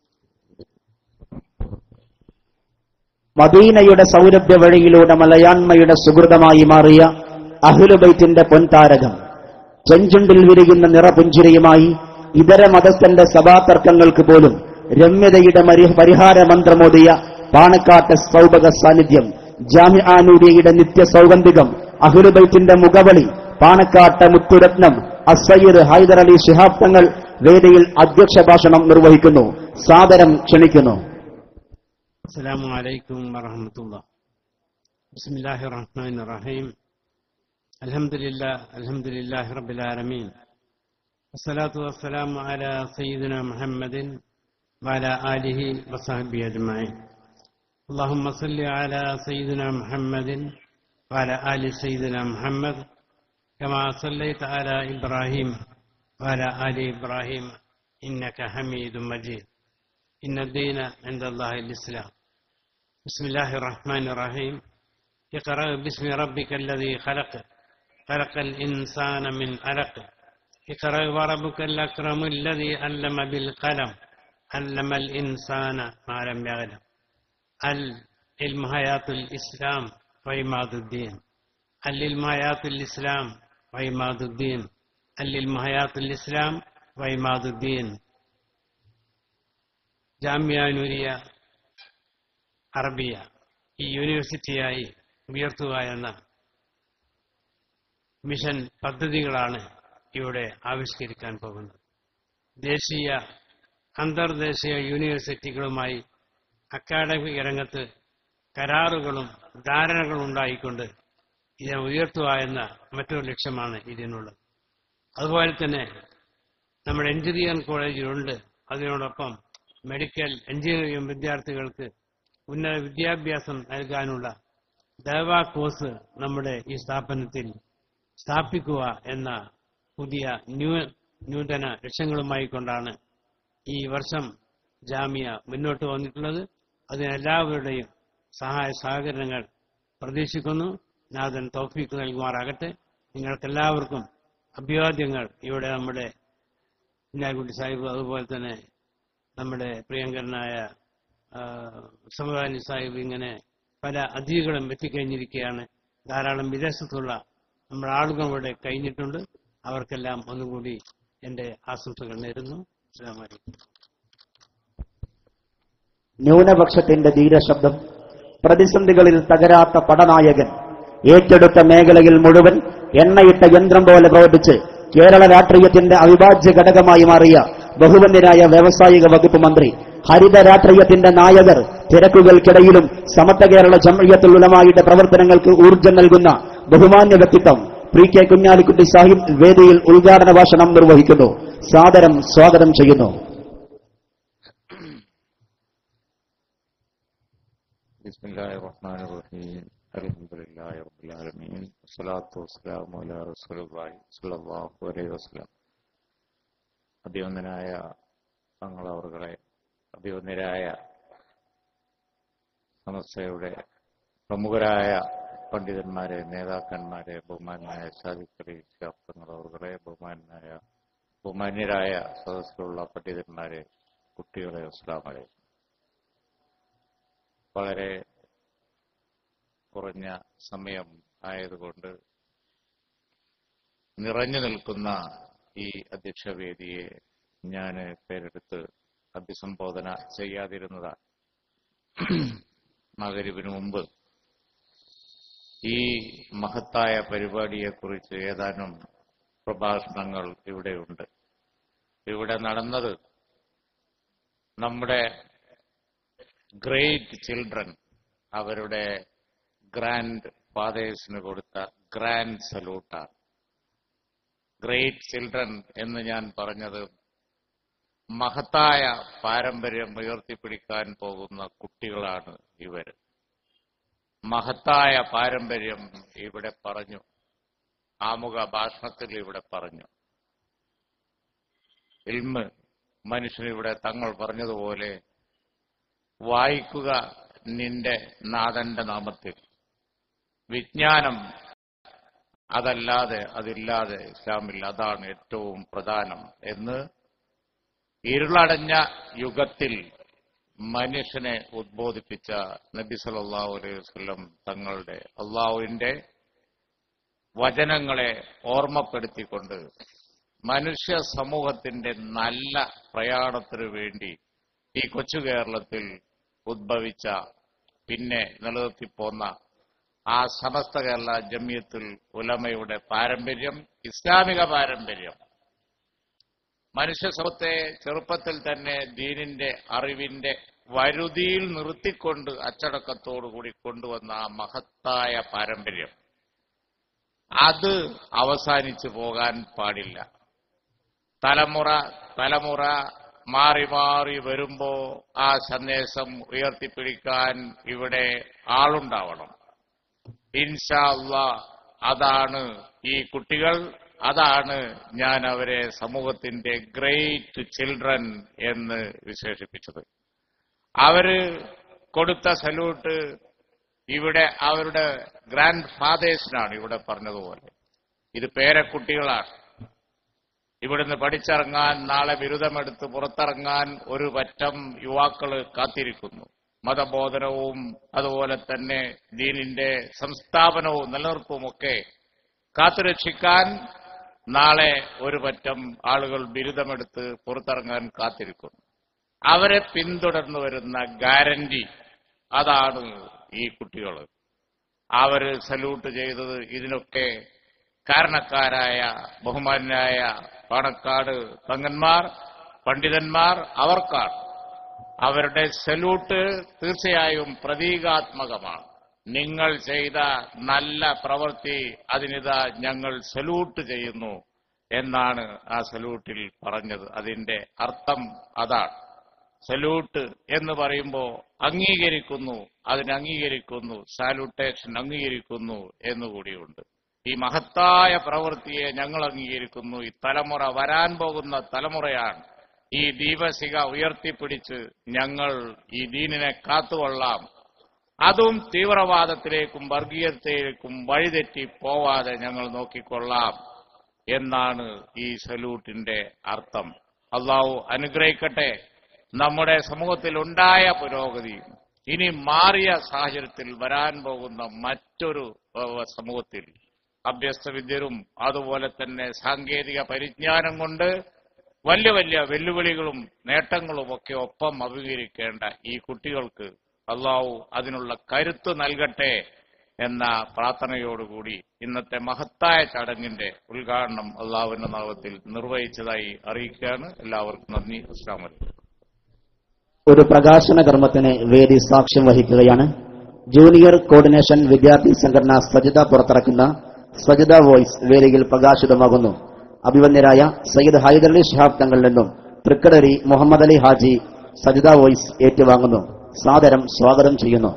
മദീനയുടെ സൗരഭ്യ വഴിയിലൂടെ മലയാണ്മയുടെ സുഹൃതമായി മാറിയ അഹുലുബൈത്തിന്റെ പൊൻതാരകം ചെഞ്ചുണ്ടിൽ വിരിയുന്ന നിറപുഞ്ചിരിയുമായി ഇതര മതസ്ഥന്റെ സഭാതർക്കങ്ങൾക്ക് പോലും രമ്യതയുടെ മരി- പരിഹാര മന്ത്രമോദിയ പാണക്കാട്ടെ സൗഭക സാന്നിധ്യം ജാമിആനൂരിയുടെ നിത്യ സൗഗന്ധികം അഹുലുബൈത്തിന്റെ മുഖവളി പാണക്കാട്ടെ മുത്തുരത്നം അസയ്യർ ഹൈദർ അലി ശിഹാബ് തങ്ങൾ വേദിയിൽ അധ്യക്ഷ ഭാഷണം നിർവഹിക്കുന്നു സാദരം ക്ഷണിക്കുന്നു السلام عليكم ورحمة الله بسم الله الرحمن الرحيم الحمد لله الحمد لله رب العالمين والصلاة والسلام على سيدنا محمد وعلى آله وصحبه أجمعين اللهم صل على سيدنا محمد وعلى آل سيدنا محمد كما صليت على إبراهيم وعلى آل إبراهيم إنك حميد مجيد إن الدين عند الله الإسلام بسم الله الرحمن الرحيم اقرأ باسم ربك الذي خلق خلق الإنسان من علق اقرأ وربك الأكرم الذي علم بالقلم علم الإنسان ما لم يعلم العلم حياة الإسلام وعماد الدين العلم حياة الإسلام وعماد الدين العلم حياة الإسلام وعماد الدين ജാമ്യ നൂരിയ അറബിയ ഈ യൂണിവേഴ്സിറ്റിയായി ഉയർത്തുക എന്ന മിഷൻ പദ്ധതികളാണ് ഇവിടെ ആവിഷ്കരിക്കാൻ പോകുന്നത് ദേശീയ അന്തർദേശീയ യൂണിവേഴ്സിറ്റികളുമായി അക്കാഡമിക് രംഗത്ത് കരാറുകളും ധാരണകളും ഉണ്ടായിക്കൊണ്ട് ഇതിനെ ഉയർത്തുക എന്ന മറ്റൊരു ലക്ഷ്യമാണ് ഇതിനുള്ളത് അതുപോലെ തന്നെ നമ്മുടെ എഞ്ചിനീയറിംഗ് കോളേജിലുണ്ട് അതിനോടൊപ്പം മെഡിക്കൽ എഞ്ചിനീയറിംഗ് വിദ്യാർത്ഥികൾക്ക് ഉന്നത വിദ്യാഭ്യാസം നൽകാനുള്ള ദേവ കോഴ്സ് നമ്മുടെ ഈ സ്ഥാപനത്തിൽ സ്ഥാപിക്കുക എന്ന പുതിയ ന്യൂ നൂതന ലക്ഷ്യങ്ങളുമായി കൊണ്ടാണ് ഈ വർഷം ജാമ്യ മുന്നോട്ട് വന്നിട്ടുള്ളത് അതിനെല്ലാവരുടെയും സഹായ സഹകരണങ്ങൾ പ്രതീക്ഷിക്കുന്നു നാഥൻ തൗഫീക്ക് നൽകുമാറാകട്ടെ നിങ്ങൾക്കെല്ലാവർക്കും അഭിവാദ്യങ്ങൾ ഇവിടെ നമ്മുടെ കുഞ്ഞാക്കുട്ടി സാഹിബ് അതുപോലെ തന്നെ നമ്മുടെ പ്രിയങ്കരനായ ആ, സമദാനി സാഹിബ് ഇങ്ങനെ പല അതിഥികളും എത്തിക്കഴിഞ്ഞിരിക്കുകയാണ് ധാരാളം വിദേശത്തുള്ള നമ്മുടെ ആളുകൾ ഇവിടെ കഴിഞ്ഞിട്ടുണ്ട് അവർക്കെല്ലാം ഒന്നുകൂടി എന്റെ ആശംസകൾ നേരുന്നു അസ്സലാമു അലൈക്കും ന്യൂനപക്ഷത്തിന്റെ ധീരശബ്ദം പ്രതിസന്ധികളിൽ തകരാത്ത പടനായകൻ ഏറ്റെടുത്ത മേഖലയിൽ മുഴുവൻ എണ്ണയിട്ട യന്ത്രം പോലെ പ്രവർത്തിച്ച് കേരള രാഷ്ട്രീയത്തിന്റെ അവിഭാജ്യ ഘടകമായി മാറിയ ബഹുവന്യനായ വ്യവസായിക വകുപ്പ് മന്ത്രി ഹരിത രാഷ്ട്രീയത്തിന്റെ നായകർ തിരക്കുകൾക്കിടയിലും സമത്വ കേരള ജംഇയ്യത്തുൽ ഉലമായുടെ പ്രവർത്തനങ്ങൾക്ക് ഊർജ്ജം നൽകുന്ന ബഹുമാന്യ വ്യക്തിത്വം പി കെ കുഞ്ഞാലിക്കുട്ടി സാഹിബ് വേദിയിൽ ഉദ്ഘാടന ഭാഷണം നിർവഹിക്കുന്നു സാദരം സ്വാഗതം ചെയ്യുന്നു بسم الله الرحمن الرحيم الحمد لله رب العالمين والصلاة والسلام على رسول الله صلى الله عليه وسلم അഭിവന്ദനായ തങ്ങളവറുകളെ അഭിവന്ദരായ സമസ്തയുടെ പ്രമുഖരായ പണ്ഡിതന്മാരെ നേതാക്കന്മാരെ ബഹുമാനായ സാദിഖലി തങ്ങളവറുകളെ ബഹുമാനായ ബഹുമാന്യരായ സദസ്സിലുള്ള പണ്ഡിതന്മാരെ കുട്ടികളെ അസ്ലാം വലൈക്കും വളരെ കുറഞ്ഞ സമയം ആയതുകൊണ്ട് നിറഞ്ഞു നിൽക്കുന്ന ഈ അധ്യക്ഷവേദിയെ ഞാൻ പേരെടുത്ത് അഭിസംബോധന ചെയ്യാതിരുന്നതാണ് മകരിവിന് മുമ്പ് ഈ മഹത്തായ പരിപാടിയെക്കുറിച്ച് ഏതാനും പ്രഭാഷണങ്ങൾ ഇവിടെയുണ്ട് ഇവിടെ നടന്നത് നമ്മുടെ ഗ്രേറ്റ് ചിൽഡ്രൻ അവരുടെ ഗ്രാൻഡ് ഫാദേഴ്സിന് കൊടുത്ത ഗ്രാൻഡ് സല്യൂട്ടാണ് ഗ്രേറ്റ് ചിൽഡ്രൻ എന്ന് ഞാൻ പറഞ്ഞത് മഹത്തായ പാരമ്പര്യം ഉയർത്തിപ്പിടിക്കാൻ പോകുന്ന കുട്ടികളാണ് ഇവർ മഹത്തായ പാരമ്പര്യം ഇവിടെ പറഞ്ഞു ആമുഖ ഭാഷണത്തിൽ ഇവിടെ പറഞ്ഞു ഇൽമ് മനുഷ്യനിവിടെ തങ്ങൾ പറഞ്ഞതുപോലെ വായിക്കുക നിന്റെ നാഥന്റെ നാമത്തിൽ വിജ്ഞാനം അതല്ലാതെ അതില്ലാതെ ഇസ്ലാമിൽ അതാണ് ഏറ്റവും പ്രധാനം എന്ന് ഇരുളടഞ്ഞ യുഗത്തിൽ മനുഷ്യനെ ഉദ്ബോധിപ്പിച്ച നബി സല്ലല്ലാഹു അലൈഹി വസല്ലം തങ്ങളുടെ അള്ളാഹുവിന്റെ വചനങ്ങളെ ഓർമ്മപ്പെടുത്തിക്കൊണ്ട് മനുഷ്യ സമൂഹത്തിന്റെ നല്ല പ്രയാണത്തിനു വേണ്ടി ഈ കൊച്ചു കേരളത്തിൽ ഉദ്ഭവിച്ച പിന്നെ നിലനിർത്തിപ്പോന്ന ആ സമസ്ത കേരള ജമിയത്തുൽ ഉലമയുടെ പാരമ്പര്യം ഇസ്ലാമിക പാരമ്പര്യം മനുഷ്യ സമൂഹത്തെ ചെറുപ്പത്തിൽ തന്നെ ദീനിന്റെ അറിവിന്റെ വരുതിയിൽ നിർത്തിക്കൊണ്ട് അച്ചടക്കത്തോടുകൂടി കൊണ്ടുവന്ന ആ മഹത്തായ പാരമ്പര്യം അത് അവസാനിച്ചു പോകാൻ പാടില്ല തലമുറ തലമുറ മാറി മാറി വരുമ്പോ ആ സന്ദേശം ഉയർത്തിപ്പിടിക്കാൻ ഇവിടെ ആളുണ്ടാവണം ഇൻഷാ അള്ളാ അതാണ് ഈ കുട്ടികൾ അതാണ് ഞാൻ അവരെ സമൂഹത്തിന്റെ ഗ്രേറ്റ് ചിൽഡ്രൻ എന്ന് വിശേഷിപ്പിച്ചത് അവര് കൊടുത്ത സല്യൂട്ട് ഇവിടെ അവരുടെ ഗ്രാൻഡ് ഫാദേഴ്സിനാണ് ഇവിടെ പറഞ്ഞതുപോലെ ഇത് പേരക്കുട്ടികളാണ് ഇവിടുന്ന് പഠിച്ചിറങ്ങാൻ നാളെ ബിരുദമെടുത്ത് പുറത്തിറങ്ങാൻ ഒരു പറ്റം യുവാക്കള് കാത്തിരിക്കുന്നു മതബോധനവും അതുപോലെ തന്നെ ദീനിന്റെ സംസ്ഥാപനവും നിലനിർപ്പുമൊക്കെ കാത്തുരക്ഷിക്കാൻ നാളെ ഒരു പറ്റം ആളുകൾ ബിരുദമെടുത്ത് പുറത്തിറങ്ങാൻ കാത്തിരിക്കുന്നു അവരെ പിന്തുടർന്നു വരുന്ന ഗ്യാരണ്ടി അതാണ് ഈ കുട്ടികൾ അവര് സല്യൂട്ട് ചെയ്തത് ഇതിനൊക്കെ കാരണക്കാരായ ബഹുമാനായ പാണക്കാട് തങ്ങന്മാർ പണ്ഡിതന്മാർ അവർക്കാണ് അവരുടെ സല്യൂട്ട് തീർച്ചയായും പ്രതീകാത്മകമാണ് നിങ്ങൾ ചെയ്ത നല്ല പ്രവൃത്തി അതിനിതാ ഞങ്ങൾ സല്യൂട്ട് ചെയ്യുന്നു എന്നാണ് ആ സല്യൂട്ടിൽ പറഞ്ഞത് അതിന്റെ അർത്ഥം അതാണ് സല്യൂട്ട് എന്ന് പറയുമ്പോൾ അംഗീകരിക്കുന്നു അതിന് അംഗീകരിക്കുന്നു സാലൂട്ടേഷൻ അംഗീകരിക്കുന്നു എന്നുകൂടിയുണ്ട് ഈ മഹത്തായ പ്രവൃത്തിയെ ഞങ്ങൾ അംഗീകരിക്കുന്നു ഈ തലമുറ വരാൻ പോകുന്ന തലമുറയാണ് ഈ ദീപശിക ഉയർത്തിപ്പിടിച്ച് ഞങ്ങൾ ഈ ദീനിനെ കാത്തുകൊള്ളാം അതും തീവ്രവാദത്തിലേക്കും വർഗീയതയിലേക്കും വഴിതെറ്റി പോവാതെ ഞങ്ങൾ നോക്കിക്കൊള്ളാം എന്നാണ് ഈ സല്യൂട്ടിന്റെ അർത്ഥം അള്ളാഹു അനുഗ്രഹിക്കട്ടെ നമ്മുടെ സമൂഹത്തിൽ ഉണ്ടായ പുരോഗതി ഇനി മാറിയ സാഹചര്യത്തിൽ വരാൻ പോകുന്ന മറ്റൊരു ഏഹ്, സമൂഹത്തിൽ അഭ്യസ്തവിദ്യരും അതുപോലെ തന്നെ സാങ്കേതിക പരിജ്ഞാനം കൊണ്ട് വലിയ വലിയ വെല്ലുവിളികളും നേട്ടങ്ങളും ഒക്കെ ഒപ്പം അഭിമുഖീകരിക്കേണ്ട ഈ കുട്ടികൾക്ക് അള്ളാഹു അതിനുള്ള കരുത്ത് നൽകട്ടെ എന്ന പ്രാർത്ഥനയോടുകൂടി ഇന്നത്തെ മഹത്തായ ചടങ്ങിന്റെ ഉദ്ഘാടനം അള്ളാഹുവിന്റെ നാമത്തിൽ നിർവഹിച്ചതായി അറിയിക്കുകയാണ് എല്ലാവർക്കും നന്ദി അസ്ലാം വലൈക്കും ഒരു പ്രകാശന കർമ്മത്തിന് വേദി സാക്ഷ്യം വഹിക്കുകയാണ് ജൂനിയർ കോർഡിനേഷൻ വിദ്യാർത്ഥി സംഘടന സജിത പുറത്തിറക്കുന്ന സജിത വോയിസ് വേദിയിൽ പ്രകാശിതമാകുന്നു അഭിവന്യരായ സയ്യിദ് ഹൈദരലി ഷിഹാബ് തങ്ങളിൽ നിന്നും തൃക്കടരി മുഹമ്മദ് അലി ഹാജി സജിത വോയിസ് ഏറ്റുവാങ്ങുന്നു സാദരം സ്വാഗതം ചെയ്യുന്നു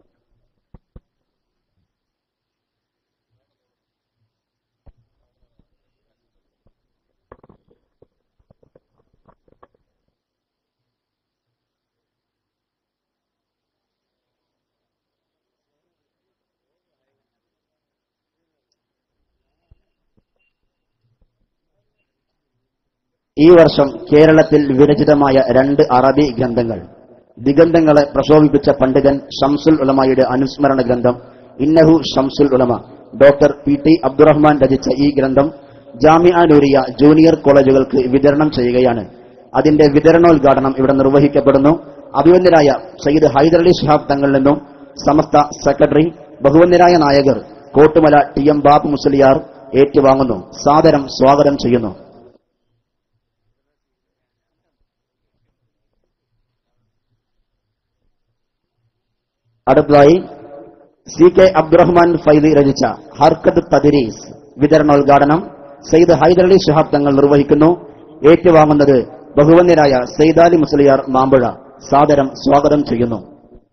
ഈ വർഷം കേരളത്തിൽ വിരചിതമായ രണ്ട് അറബി ഗ്രന്ഥങ്ങൾ ദിഗന്ധങ്ങളെ പ്രക്ഷോഭിപ്പിച്ച പണ്ഡിതൻ ഷംസുൽ ഉലമയുടെ അനുസ്മരണ ഗ്രന്ഥം ഇന്നഹു Shamsul Ulama doctor P T Abdurahman രചിച്ച ഈ ഗ്രന്ഥം ജാമിഅ നൂരിയ ജൂനിയർ കോളേജുകൾക്ക് വിതരണം ചെയ്യുകയാണ് അതിന്റെ വിതരണോദ്ഘാടനം ഇവിടെ നിർവഹിക്കപ്പെടുന്നു അഭിവന്യരായ സയ്യിദ് ഹൈദരലി ഷിഹാബ് തങ്ങളിൽ നിന്നും സമസ്ത സെക്രട്ടറി ബഹുവന്യരായ നായകർ കോട്ടുമല ടി എം ബാബു മുസ്ലിയാർ ഏറ്റുവാങ്ങുന്നു സാദരം സ്വാഗതം ചെയ്യുന്നു അടുത്തതായി സി കെ അബ്ദുറഹ്മാൻ ഫൈദി രചിച്ച ഹർക്കത്ത് തദ്രീസ് വിതരണോദ്ഘാടനം സയ്യിദ് ഹൈദരലി ഷിഹാബ് തങ്ങൾ നിർവഹിക്കുന്നു ഏറ്റുവാങ്ങുന്നത് ബഹുവന്യരായ സെയ്താലി മുസ്ലിയാർ മാമ്പുഴ സാദരം സ്വാഗതം ചെയ്യുന്നു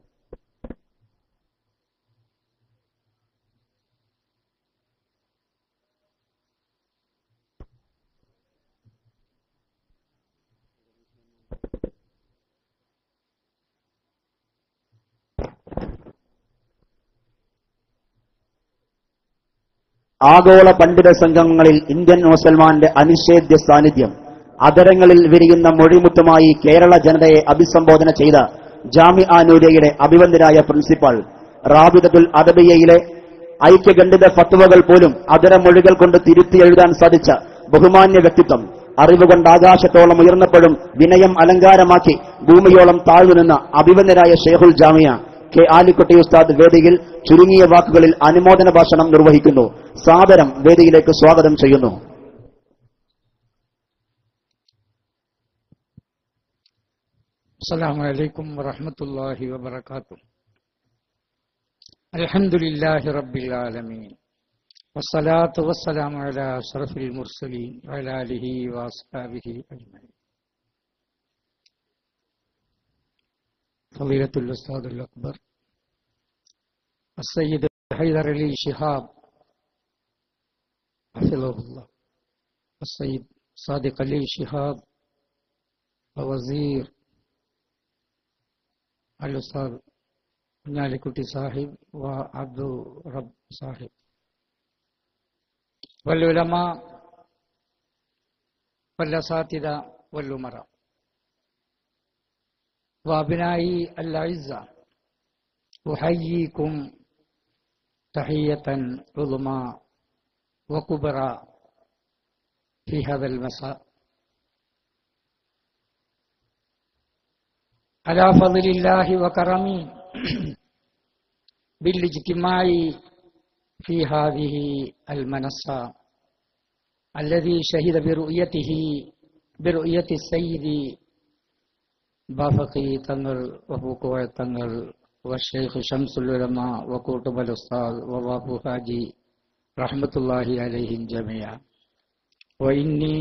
ആഗോള പണ്ഡിത സംഘങ്ങളിൽ ഇന്ത്യൻ മുസൽമാന്റെ അനിഷേധ്യ സാന്നിധ്യം അതരങ്ങളിൽ വിരിയുന്ന മൊഴിമുത്തുമായി കേരള ജനതയെ അഭിസംബോധന ചെയ്ത ജാമിഅ നൂരിയയുടെ അഭിവന്ദരായ പ്രിൻസിപ്പാൾ റാബിദത്തുൽ അദബിയയിലെ ഐക്യഖണ്ഡിത ഫത്വകൾ പോലും അതരമൊഴികൾ കൊണ്ട് തിരുത്തി എഴുതാൻ സാധിച്ച ബഹുമാന്യ വ്യക്തിത്വം അറിവുകൊണ്ട് ആകാശത്തോളം ഉയർന്നപ്പോഴും വിനയം അലങ്കാരമാക്കി ഭൂമിയോളം താഴ്ന്നു നിന്ന അഭിവന്ദരായ ഷെയ്ഖുൽ ജാമിയ കെ ആലിക്കുട്ടി ഉസ്താദ് വേദിയിൽ ചുരുങ്ങിയ വാക്കുകളിൽ അനുമോദന ഭാഷണം നിർവഹിക്കുന്നു സാദരം വേദിയിലേക്ക് സ്വാഗതം ചെയ്യുന്നു السلام عليكم ورحمة الله وبركاته الحمد لله رب العالمين والصلاة والسلام على أشرف المرسلين وعلى آله وأصحابه أجمعين فضيلة الأستاذ الأكبر السيد حيدر علي شهاب حفظه الله السيد صادق علي شهاب وزير الأستاذ കുഞ്ഞാലിക്കുട്ടി സാഹിബ് വ അബ്ദു റബ് സാഹിബ് والعلماء والأساتذة والأمراء وأبنائي الأعزة أحييكم تحية عظمى وكبرى في هذا المساء على فضل الله وكرمه بالاجتماع في هذه المنصة الذي شهد برؤيته برؤية السيد بافقي تنر وفوكوع تنر والشيخ شمس العلماء وكتب الأستاذ وبابو حاجي رحمة الله عليهم جميعا وإني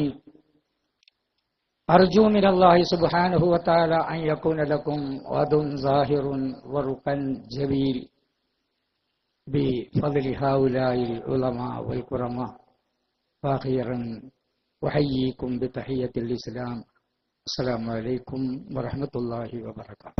أرجو من الله سبحانه وتعالى أن يكون لكم غد ظاهر ورقا جميل بفضل هؤلاء العلماء والكرماء فأخيرا أحييكم بتحية الإسلام السلام عليكم ورحمة الله وبركاته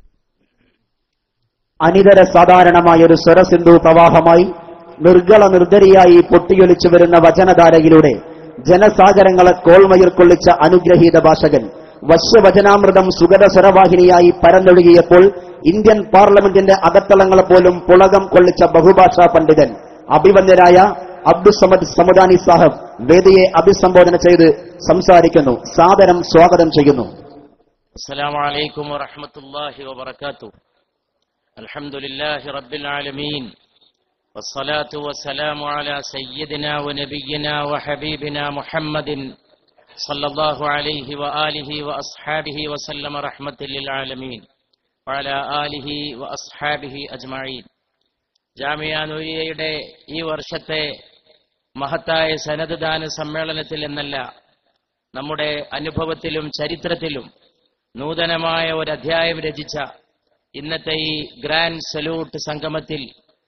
അനിതര സാധാരണമായ ഒരു സ്വരസിന്ധു പ്രവാഹമായി നിർഗള നിർദ്ധരിയായി പൊട്ടിയൊലിച്ചു വരുന്ന വചനധാരയിലൂടെ ജനസാഗരങ്ങളെ കോൾമയിർ കൊള്ളിച്ച അനുഗ്രഹീത ഭാഷകൻ വശ്യവചനാമൃതം സുഗത സ്വരവാഹിനിയായി പരന്നൊഴുകിയപ്പോൾ ഇന്ത്യൻ പാർലമെന്റിന്റെ അകത്തളങ്ങളെ പോലും പുളകം കൊള്ളിച്ച ബഹുഭാഷാ പണ്ഡിതൻ അഭിവന്യരായ അബ്ദുസമദ് സമുദാനി സാഹബ് വേദിയെ അഭിസംബോധന ചെയ്ത് സംസാരിക്കുന്നു സാദരം സ്വാഗതം ചെയ്യുന്നു السلام عليكم ورحمة الله وبركاته الحمد لله رب العالمين والصلاة والسلام على سيدنا ونبينا وحبيبنا محمد صلى الله عليه وآله وأصحابه وسلم رحمة للعالمين وعلى آله وأصحابه أجمعين ജാമിയ നൂരിയയുടെ ഈ വർഷത്തെ മഹത്തായ സനത് ദാന സമ്മേളനത്തിൽ എന്നല്ല നമ്മുടെ അനുഭവത്തിലും ചരിത്രത്തിലും നൂതനമായ ഒരു അധ്യായം രചിച്ച ഇന്നത്തെ ഈ ഗ്രാൻഡ് സല്യൂട്ട് സംഗമത്തിൽ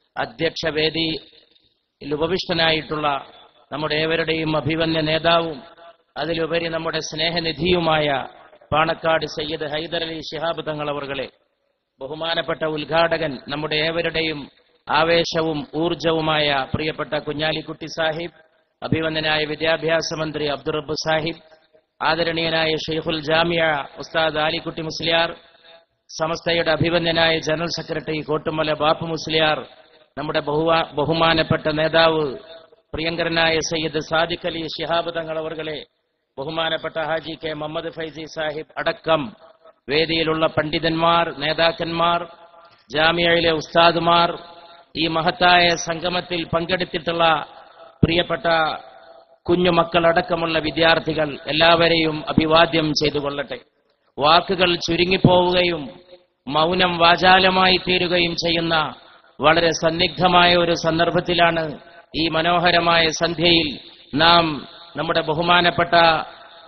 അധ്യക്ഷവേദിയിൽ ഉപവിഷ്ടനായിട്ടുള്ള നമ്മുടെ ഏവരുടെയും അഭിവന്യ നേതാവും അതിലുപരി നമ്മുടെ സ്നേഹനിധിയുമായ പാണക്കാട് സയ്യിദ് ഹൈദർ അലി ശിഹാബ് തങ്ങൾ അവർകളെ ബഹുമാനപ്പെട്ട ഉദ്ഘാടകൻ നമ്മുടെ ഏവരുടെയും ആവേശവും ഊർജവുമായ പ്രിയപ്പെട്ട കുഞ്ഞാലിക്കുട്ടി സാഹിബ് അഭിവന്ദനായ വിദ്യാഭ്യാസ മന്ത്രി അബ്ദുറബ് സാഹിബ് ആദരണീയനായ ഷെയ്ഖുൽ ജാമിയ ഉസ്താദ് ആലിക്കുട്ടി മുസ്ലിയാർ സമസ്തയുടെ അഭിവന്ദനായ ജനറൽ സെക്രട്ടറി കോട്ടുമല ബാപ്പു മുസ്ലിയാർ നമ്മുടെ ബഹുവാ ബഹുമാനപ്പെട്ട നേതാവ് പ്രിയങ്കരനായ സയ്യിദ് സാദിഖ് അലി ശിഹാബ് തങ്ങൾ അവർകളെ ബഹുമാനപ്പെട്ട ഹാജി കെ മുഹമ്മദ് ഫൈസി സാഹിബ് അടക്കം വേദിയിലുള്ള പണ്ഡിതന്മാർ നേതാക്കന്മാർ ജാമ്യയിലെ ഉസ്താദുമാർ ഈ മഹത്തായ സംഗമത്തിൽ പങ്കെടുത്തിട്ടുള്ള പ്രിയപ്പെട്ട കുഞ്ഞുമക്കളടക്കമുള്ള വിദ്യാർത്ഥികൾ എല്ലാവരെയും അഭിവാദ്യം ചെയ്തുകൊള്ളട്ടെ വാക്കുകൾ ചുരുങ്ങിപ്പോവുകയും മൗനം വാചാലമായി തീരുകയും ചെയ്യുന്ന വളരെ സന്നിഗ്ധമായ ഒരു സന്ദർഭത്തിലാണ് ഈ മനോഹരമായ സന്ധ്യയിൽ നാം നമ്മുടെ ബഹുമാനപ്പെട്ട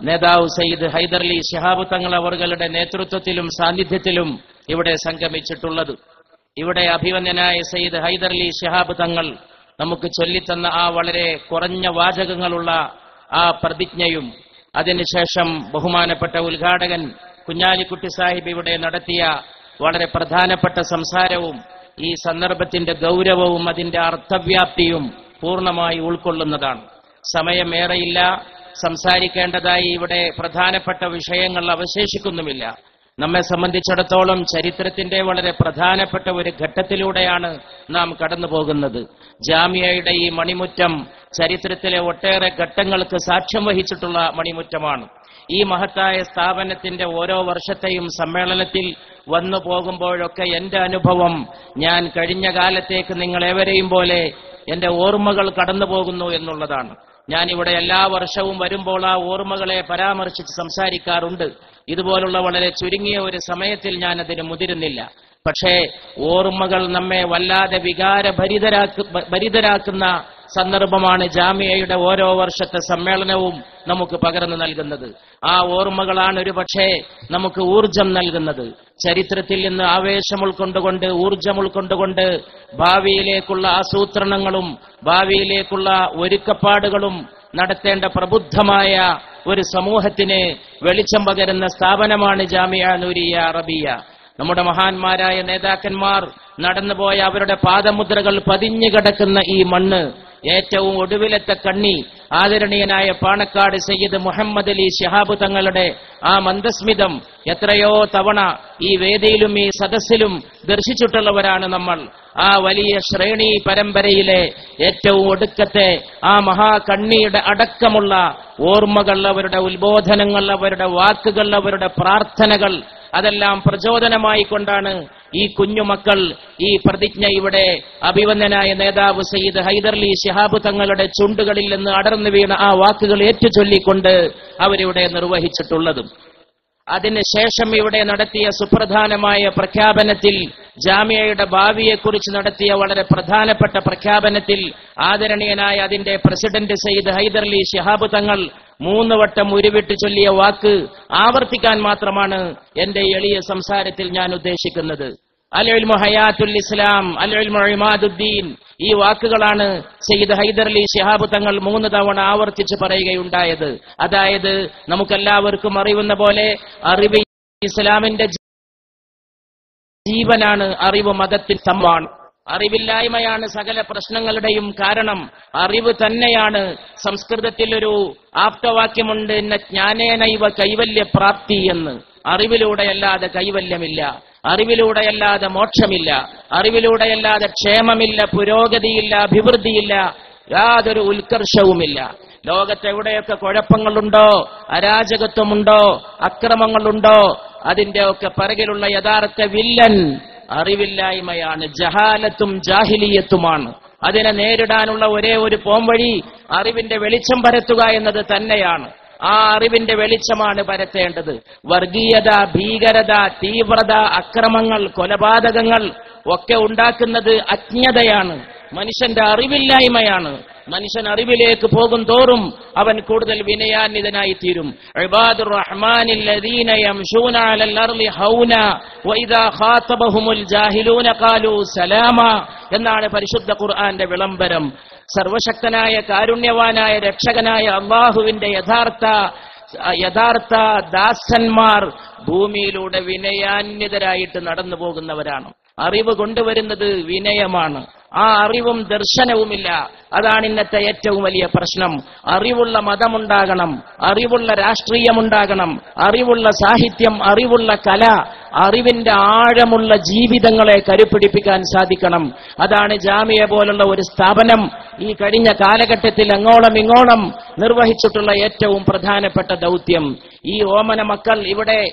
നേതാവ് സയ്യിദ് ഹൈദർലി ശിഹാബ് തങ്ങൾ അവറുകളുടെ നേതൃത്വത്തിലും സാന്നിധ്യത്തിലും ഇവിടെ സംഗമിച്ചിട്ടുള്ളത് ഇവിടെ അഭിവന്യനായ സയ്യിദ് ഹൈദർലി ശിഹാബ് തങ്ങൾ നമുക്ക് ചൊല്ലിത്തന്ന ആ വളരെ കുറഞ്ഞ വാചകങ്ങളുള്ള ആ പ്രതിജ്ഞയും അതിനുശേഷം ബഹുമാനപ്പെട്ട ഉദ്ഘാടകൻ കുഞ്ഞാലിക്കുട്ടി സാഹിബ് ഇവിടെ നടത്തിയ വളരെ പ്രധാനപ്പെട്ട സംസാരവും ഈ സന്ദർഭത്തിന്റെ ഗൗരവവും അതിന്റെ അർത്ഥവ്യാപ്തിയും പൂർണ്ണമായി ഉൾക്കൊള്ളുന്നതാണ് സമയമേറെയില്ല സംസാരിക്കേണ്ടതായി ഇവിടെ പ്രധാനപ്പെട്ട വിഷയങ്ങൾ അവശേഷിക്കുന്നുമില്ല നമ്മെ സംബന്ധിച്ചിടത്തോളം ചരിത്രത്തിന്റെ വളരെ പ്രധാനപ്പെട്ട ഒരു ഘട്ടത്തിലൂടെയാണ് നാം കടന്നു പോകുന്നത് ജാമ്യയുടെ ഈ മണിമുറ്റം ചരിത്രത്തിലെ ഒട്ടേറെ ഘട്ടങ്ങൾക്ക് സാക്ഷ്യം വഹിച്ചിട്ടുള്ള മണിമുറ്റമാണ് ഈ മഹത്തായ സ്ഥാപനത്തിന്റെ ഓരോ വർഷത്തെയും സമ്മേളനത്തിൽ വന്നു പോകുമ്പോഴൊക്കെ എന്റെ അനുഭവം ഞാൻ കഴിഞ്ഞ കാലത്തേക്ക് നിങ്ങളെവരെയും പോലെ എന്റെ ഓർമ്മകൾ കടന്നു പോകുന്നു എന്നുള്ളതാണ് ഞാൻ ഇവിടെ എല്ലാ വർഷവും വരുമ്പോൾ ആ ഓർമ്മകളെ പരാമർശിച്ച് സംസാരിക്കാറുണ്ട് ഇതുപോലുള്ള വളരെ ചുരുങ്ങിയ ഒരു സമയത്തിൽ ഞാൻ അതിന് മുതിരുന്നില്ല പക്ഷേ ഓർമ്മകൾ നമ്മെ വല്ലാതെ വികാരഭരിതരാക്ക് ഭരിതരാക്കുന്ന സന്ദർഭമാണ് ജാമ്യയുടെ ഓരോ വർഷത്തെ സമ്മേളനവും നമുക്ക് പകർന്നു നൽകുന്നത് ആ ഓർമ്മകളാണ് ഒരു പക്ഷേ നമുക്ക് ഊർജം നൽകുന്നത് ചരിത്രത്തിൽ നിന്ന് ആവേശം ഉൾക്കൊണ്ടുകൊണ്ട് ഊർജം ഉൾക്കൊണ്ടുകൊണ്ട് ഭാവിയിലേക്കുള്ള ആസൂത്രണങ്ങളും ഭാവിയിലേക്കുള്ള ഒരുക്കപ്പാടുകളും നടത്തേണ്ട പ്രബുദ്ധമായ ഒരു സമൂഹത്തിന് വെളിച്ചം പകരുന്ന സ്ഥാപനമാണ് ജാമിയ നൂരിയ അറബിയ നമ്മുടെ മഹാന്മാരായ നേതാക്കന്മാർ നടന്നുപോയ അവരുടെ പാദമുദ്രകൾ പതിഞ്ഞു കിടക്കുന്ന ഈ മണ്ണ് ഏറ്റവും ഒടുവിലത്തെ കണ്ണി ആദരണീയനായ പാണക്കാട് സയ്യിദ് മുഹമ്മദ് അലി ശിഹാബ് തങ്ങളുടെ ആ മന്ദസ്മിതം എത്രയോ തവണ ഈ വേദിയിലും ഈ സദസ്സിലും ദർശിച്ചിട്ടുള്ളവരാണ് നമ്മൾ ആ വലിയ ശ്രേണി പരമ്പരയിലെ ഏറ്റവും ഒടുക്കത്തെ ആ മഹാകണ്ണിയുടെ അടക്കമുള്ള ഓർമ്മകൾ അവരുടെ ഉത്ബോധനങ്ങൾ അവരുടെ വാക്കുകൾ അവരുടെ പ്രാർത്ഥനകൾ അതെല്ലാം പ്രചോദനമായി കൊണ്ടാണ് ഈ കുഞ്ഞുമക്കൾ ഈ പ്രതിജ്ഞ ഇവിടെ അഭിവന്ദനായ നേതാവ് സയ്യിദ് ഹൈദർലി ശിഹാബ് തങ്ങളുടെ ചുണ്ടുകളിൽ നിന്ന് അടർന്നു വീണ ആ വാക്കുകൾ ഏറ്റുചൊല്ലിക്കൊണ്ട് അവരിവിടെ നിർവഹിച്ചിട്ടുള്ളതും അതിനുശേഷം ഇവിടെ നടത്തിയ സുപ്രധാനമായ പ്രഖ്യാപനത്തിൽ ജാമ്യയുടെ ഭാവിയെക്കുറിച്ച് നടത്തിയ വളരെ പ്രധാനപ്പെട്ട പ്രഖ്യാപനത്തിൽ ആദരണീയനായ അതിന്റെ പ്രസിഡന്റ് സയ്യിദ് ഹൈദർലി ശിഹാബ് തങ്ങൾ മൂന്ന് വട്ടം ഉരുവിട്ട് ചൊല്ലിയ വാക്ക് ആവർത്തിക്കാൻ മാത്രമാണ് എന്റെ എളിയ സംസാരത്തിൽ ഞാൻ ഉദ്ദേശിക്കുന്നത് അൽഇൽമു ഹയാത്തുൽ ഇസ്ലാം അൽഇൽമു ഇമാദുദ്ദീൻ ഈ വാക്കുകളാണ് സയ്യിദ് ഹൈദർലി ശിഹാബ് തങ്ങൾ മൂന്ന് തവണ ആവർത്തിച്ച് പറയുകയുണ്ടായത് അതായത് നമുക്കെല്ലാവർക്കും അറിയുന്ന പോലെ അറിവ് ഇസ്ലാമിന്റെ ജീവനാണ് അറിവ് മതത്തിൽ സംഭവമാണ് അറിവില്ലായ്മയാണ് സകല പ്രശ്നങ്ങളുടെയും കാരണം അറിവ് തന്നെയാണ് സംസ്കൃതത്തിൽ ഒരു ആപ്തവാക്യമുണ്ട് എന്ന ജ്ഞാനേനൈവ കൈവല്യ പ്രാപ്തി എന്ന് അറിവിലൂടെയല്ലാതെ കൈവല്യമില്ല അറിവിലൂടെയല്ലാതെ മോക്ഷമില്ല അറിവിലൂടെയല്ലാതെ ക്ഷേമമില്ല പുരോഗതിയില്ല അഭിവൃദ്ധിയില്ല യാതൊരു ഉത്കർഷവുമില്ല ലോകത്തെവിടെയൊക്കെ കുഴപ്പങ്ങളുണ്ടോ അരാജകത്വമുണ്ടോ അക്രമങ്ങളുണ്ടോ അതിന്റെ ഒക്കെ പിറകിലുള്ള യഥാർത്ഥ വില്ലൻ അറിവില്ലായ്മയാണ് ജഹാലത്തും ജാഹിലീയത്തുമാണ് അതിനെ നേരിടാനുള്ള ഒരേ ഒരു പോംവഴി അറിവിന്റെ വെളിച്ചം പരത്തുക എന്നത് തന്നെയാണ് ആ അറിവിന്റെ വെളിച്ചമാണ് പരത്തേണ്ടത് വർഗീയത ഭീകരത തീവ്രത അക്രമങ്ങൾ കൊലപാതകങ്ങൾ ഒക്കെ ഉണ്ടാക്കുന്നത് അജ്ഞതയാണ് മനുഷ്യന്റെ അറിവില്ലായ്മയാണ് മനുഷ്യൻ അറിവിലേക്ക് പോകും തോറും അവൻ കൂടുതൽ വിനയാന്വിതനായി തീരും ഇബാദുർ റഹ്മാനിൽ ലദീന യംശൂന അലൽ അർളി ഹൗന വഇദാ ഖാതബഹുമുൽ ജാഹിലൂന ഖാലു സലാമ എന്നാണ് പരിശുദ്ധ ഖുർആന്റെ വിളംബരം സർവശക്തനായ കാരുണ്യവാനായ രക്ഷകനായ അള്ളാഹുവിന്റെ യഥാർത്ഥ യഥാർത്ഥ ദാസന്മാർ ഭൂമിയിലൂടെ വിനയാന്വിതരായിട്ട് നടന്നു പോകുന്നവരാണ് അറിവ് കൊണ്ടുവരുന്നത് വിനയമാണ് ആ അറിവും ദർശനവുമില്ല അതാണ് ഇന്നത്തെ ഏറ്റവും വലിയ പ്രശ്നം അറിവുള്ള മതമുണ്ടാകണം അറിവുള്ള രാഷ്ട്രീയമുണ്ടാകണം അറിവുള്ള സാഹിത്യം അറിവുള്ള കല അറിവിന്റെ ആഴമുള്ള ജീവിതങ്ങളെ കരുപിടിപ്പിക്കാൻ സാധിക്കണം അതാണ് ജാമിയ പോലുള്ള ഒരു സ്ഥാപനം ഈ കഴിഞ്ഞ കാലഘട്ടത്തിൽ അങ്ങോളം ഇങ്ങോളം നിർവഹിച്ചിട്ടുള്ള ഏറ്റവും പ്രധാനപ്പെട്ട ദൗത്യം ഈ ഓമന മക്കൾ ഇവിടെ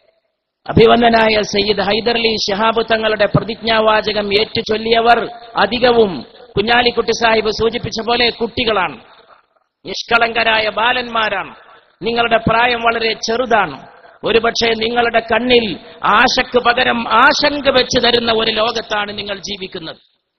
അഭിവന്ദനായ സയ്യിദ് ഹൈദർലി ശഹാബ് തങ്ങളുടെ പ്രതിജ്ഞാവാചകം ഏറ്റുചൊല്ലിയവർ അധികവും കുഞ്ഞാലിക്കുട്ടി സാഹിബ് സൂചിപ്പിച്ച പോലെ കുട്ടികളാണ് നിഷ്കളങ്കരായ ബാലന്മാരാണ് നിങ്ങളുടെ പ്രായം വളരെ ചെറുതാണ് ഒരുപക്ഷെ നിങ്ങളുടെ കണ്ണിൽ ആശക്ക് പകരം ആശങ്ക വെച്ച് തരുന്ന ഒരു ലോകത്താണ് നിങ്ങൾ ജീവിക്കുന്നത്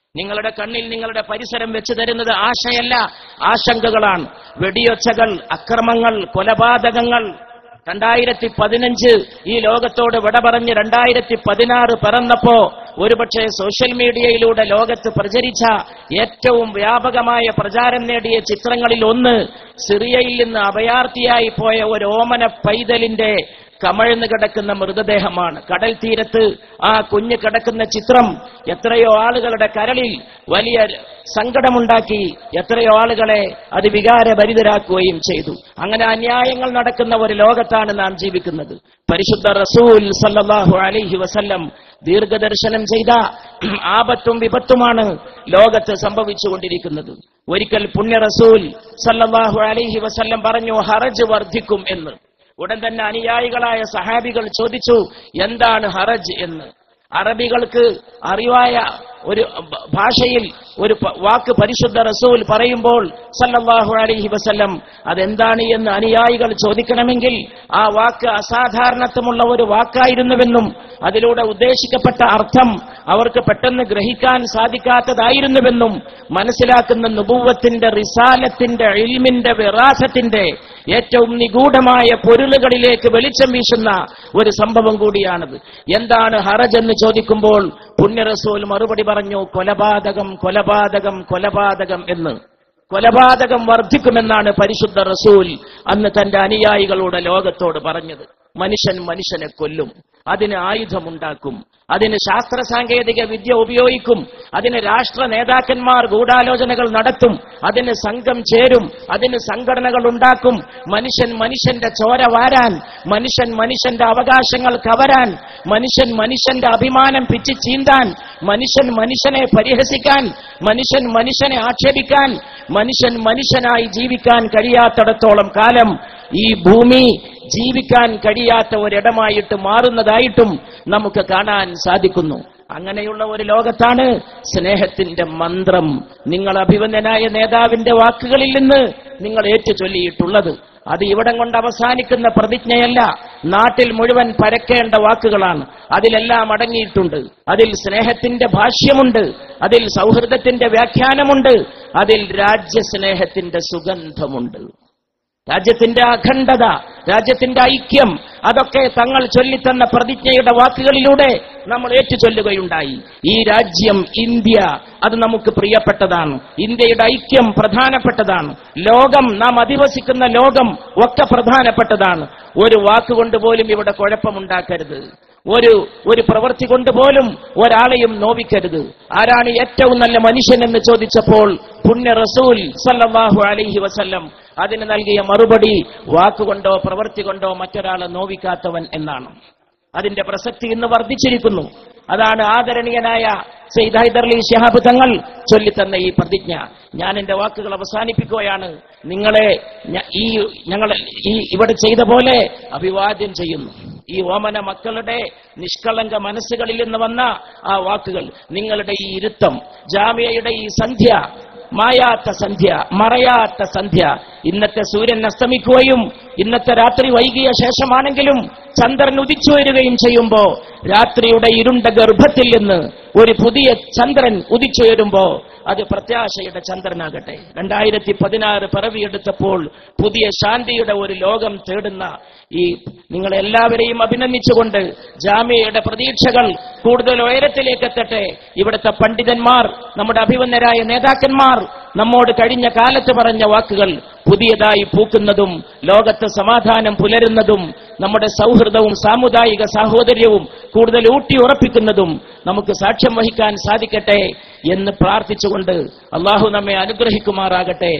നിങ്ങളുടെ കണ്ണിൽ നിങ്ങളുടെ പരിസരം വെച്ച് തരുന്നത് ആശയല്ല ആശങ്കകളാണ് വെടിയൊച്ചകൾ അക്രമങ്ങൾ കൊലപാതകങ്ങൾ രണ്ടായിരത്തി പതിനഞ്ച് ഈ ലോകത്തോട് വിട പറഞ്ഞ് രണ്ടായിരത്തി പതിനാറ് പിറന്നപ്പോ ഒരുപക്ഷെ സോഷ്യൽ മീഡിയയിലൂടെ ലോകത്ത് പ്രചരിച്ച ഏറ്റവും വ്യാപകമായ പ്രചാരം നേടിയ ചിത്രങ്ങളിൽ ഒന്ന് സിറിയയിൽ നിന്ന് അഭയാർത്ഥിയായി പോയ ഒരു ഓമന പൈതലിന്റെ കമഴ്ന്നു കിടക്കുന്ന മൃതദേഹമാണ് കടൽ തീരത്ത് ആ കുഞ്ഞ് കിടക്കുന്ന ചിത്രം എത്രയോ ആളുകളുടെ കരളിൽ വലിയ സങ്കടമുണ്ടാക്കി എത്രയോ ആളുകളെ അത് വികാരഭരിതരാക്കുകയും ചെയ്തു അങ്ങനെ അന്യായങ്ങൾ നടക്കുന്ന ഒരു ലോകത്താണ് നാം ജീവിക്കുന്നത് പരിശുദ്ധ റസൂൽ സല്ലല്ലാഹു അലൈഹി വസല്ലം ദീർഘദർശനം ചെയ്ത ആപത്തും വിപത്തുമാണ് ലോകത്ത് സംഭവിച്ചുകൊണ്ടിരിക്കുന്നത് ഒരിക്കൽ പുണ്യ റസൂൽ സല്ലല്ലാഹു അലൈഹി വസല്ലം പറഞ്ഞു ഹറജ് വർദ്ധിക്കും എന്ന് ഉടൻ തന്നെ അനുയായികളായ സഹാബികൾ ചോദിച്ചു എന്താണ് ഹറജ് എന്ന് അറബികൾക്ക് അറിവായ ഒരു ഭ- ഭാഷയിൽ ഒരു പ- വാക്ക് പരിശുദ്ധ റസൂൽ പറയുമ്പോൾ സല്ലല്ലാഹു അലൈഹി വസല്ലം അതെന്താണ് എന്ന് അനുയായികൾ ചോദിക്കണമെങ്കിൽ ആ വാക്ക് അസാധാരണത്വമുള്ള ഒരു വാക്കായിരുന്നുവെന്നും അതിലൂടെ ഉദ്ദേശിക്കപ്പെട്ട അർത്ഥം അവർക്ക് പെട്ടെന്ന് ഗ്രഹിക്കാൻ സാധിക്കാത്തതായിരുന്നുവെന്നും മനസ്സിലാക്കുന്ന നുപൂവത്തിന്റെ റിസാലത്തിന്റെ ഇൽമിന്റെ വിറാസത്തിന്റെ ഏറ്റവും നിഗൂഢമായ പൊരുളുകളിലേക്ക് വെളിച്ചം വീശുന്ന ഒരു സംഭവം കൂടിയാണത് എന്താണ് ഹറജ് എന്ന് ചോദിക്കുമ്പോൾ പുണ്യ റസൂൽ മറുപടി പറഞ്ഞു കൊലപാതകം കൊലപാതകം കൊലപാതകം എന്ന് കൊലപാതകം വർദ്ധിക്കുമെന്നാണ് പരിശുദ്ധ റസൂൽ അന്ന് തന്റെ അനുയായികളോട് ലോകത്തോട് പറഞ്ഞത് മനുഷ്യൻ മനുഷ്യനെ കൊല്ലും അതിന് ആയുധമുണ്ടാക്കും അതിന് ശാസ്ത്ര സാങ്കേതിക വിദ്യ ഉപയോഗിക്കും അതിന് രാഷ്ട്ര നേതാക്കന്മാർ ഗൂഢാലോചനകൾ നടത്തും അതിന് സംഘം ചേരും അതിന് സംഘടനകൾ ഉണ്ടാക്കും മനുഷ്യൻ മനുഷ്യന്റെ ചോര വാരാൻ മനുഷ്യൻ മനുഷ്യന്റെ അവകാശങ്ങൾ കവരാൻ മനുഷ്യൻ മനുഷ്യന്റെ അഭിമാനം പിച്ചു ചീന്താൻ മനുഷ്യൻ മനുഷ്യനെ പരിഹസിക്കാൻ മനുഷ്യൻ മനുഷ്യനെ ആക്ഷേപിക്കാൻ മനുഷ്യൻ മനുഷ്യനായി ജീവിക്കാൻ കഴിയാത്തിടത്തോളം കാലം ഈ ഭൂമി ജീവിക്കാൻ കഴിയാത്ത ഒരിടമായിട്ട് മാറുന്നതായിട്ടും നമുക്ക് കാണാൻ സാധിക്കുന്നു അങ്ങനെയുള്ള ഒരു ലോകത്താണ് സ്നേഹത്തിന്റെ മന്ത്രം നിങ്ങൾ അഭിവന്ദനായ നേതാവിന്റെ വാക്കുകളിൽ നിന്ന് നിങ്ങൾ ഏറ്റു ചൊല്ലിയിട്ടുള്ളത് അത് ഇവിടം കൊണ്ട് അവസാനിക്കുന്ന പ്രതിജ്ഞയല്ല നാട്ടിൽ മുഴുവൻ പരക്കേണ്ട വാക്കുകളാണ് അതിലെല്ലാം അടങ്ങിയിട്ടുണ്ട് അതിൽ സ്നേഹത്തിന്റെ ഭാഷ്യമുണ്ട് അതിൽ സൗഹൃദത്തിന്റെ വ്യാഖ്യാനമുണ്ട് അതിൽ രാജ്യസ്നേഹത്തിന്റെ സുഗന്ധമുണ്ട് രാജ്യത്തിന്റെ അഖണ്ഡത രാജ്യത്തിന്റെ ഐക്യം അതൊക്കെ തങ്ങൾ ചൊല്ലിത്തന്ന പ്രതിജ്ഞയുടെ വാക്കുകളിലൂടെ നമ്മൾ ഏറ്റുചൊല്ലുകയുണ്ടായി ഈ രാജ്യം ഇന്ത്യ അത് നമുക്ക് പ്രിയപ്പെട്ടതാണ് ഇന്ത്യയുടെ ഐക്യം പ്രധാനപ്പെട്ടതാണ് ലോകം നാം അധിവസിക്കുന്ന ലോകം ഒക്കെ പ്രധാനപ്പെട്ടതാണ് ഒരു വാക്കുകൊണ്ട് പോലും ഇവിടെ കുഴപ്പമുണ്ടാക്കരുത് ഒരു ഒരു പ്രവൃത്തി കൊണ്ട് പോലും ഒരാളെയും നോവിക്കരുത് ആരാണ് ഏറ്റവും നല്ല മനുഷ്യൻ എന്ന് ചോദിച്ചപ്പോൾ പുണ്യ റസൂൽ സല്ലല്ലാഹു അലൈഹി വസല്ലം അതിന് നൽകിയ മറുപടി വാക്കുകൊണ്ടോ പ്രവൃത്തി കൊണ്ടോ മറ്റൊരാളെ നോവിക്കാത്തവൻ എന്നാണ് അതിന്റെ പ്രസക്തി ഇന്ന് വർദ്ധിച്ചിരിക്കുന്നു അതാണ് ആദരണീയനായ സെയ്ദ് ഹൈദർലി ശിഹാബ് തങ്ങൾ ചൊല്ലിത്തന്ന ഈ പ്രതിജ്ഞ ഞാൻ എന്റെ വാക്കുകൾ അവസാനിപ്പിക്കുകയാണ് നിങ്ങളെ ഞ- ഈ ഞങ്ങൾ ഈ ഇവിടെ ചെയ്ത പോലെ അഭിവാദ്യം ചെയ്യുന്നു ഈ ഓമന മക്കളുടെ നിഷ്കളങ്ക മനസ്സുകളിൽ നിന്ന് വന്ന ആ വാക്കുകൾ നിങ്ങളുടെ ഈ ഇരുത്തം ജാമ്യയുടെ ഈ സന്ധ്യ മായാത്ത സന്ധ്യ മറയാത്ത സന്ധ്യ ഇന്നത്തെ സൂര്യൻ അസ്തമിക്കുകയും ഇന്നത്തെ രാത്രി വൈകിയ ശേഷമാണെങ്കിലും ചന്ദ്രൻ ഉദിച്ചു വരികയും ചെയ്യുമ്പോ രാത്രിയുടെ ഇരുണ്ട ഗർഭത്തിൽ നിന്ന് ഒരു പുതിയ ചന്ദ്രൻ ഉദിച്ചു വരുമ്പോ അത് പ്രത്യാശയുടെ ചന്ദ്രനാകട്ടെ രണ്ടായിരത്തി പതിനാറ് പിറവിയെടുത്തപ്പോൾ പുതിയ ശാന്തിയുടെ ഒരു ലോകം തേടുന്ന ഈ നിങ്ങളെല്ലാവരെയും അഭിനന്ദിച്ചുകൊണ്ട് ജാമ്യയുടെ പ്രതീക്ഷകൾ കൂടുതൽ ഉയരത്തിലേക്ക് എത്തട്ടെ ഇവിടുത്തെ പണ്ഡിതന്മാർ നമ്മുടെ അഭിവന്ദരായ നേതാക്കന്മാർ നമ്മോട് കഴിഞ്ഞ കാലത്ത് പറഞ്ഞ വാക്കുകൾ പുതിയതായി പൂക്കുന്നതും ലോകത്ത് സമാധാനം പുലരുന്നതും നമ്മുടെ സൗഹൃദവും സാമുദായിക സാഹോദര്യവും കൂടുതൽ ഊട്ടി ഉറപ്പിക്കുന്നതും നമുക്ക് സാക്ഷ്യം വഹിക്കാൻ സാധിക്കട്ടെ എന്ന് പ്രാർത്ഥിച്ചുകൊണ്ട് അള്ളാഹു നമ്മെ അനുഗ്രഹിക്കുമാറാകട്ടെ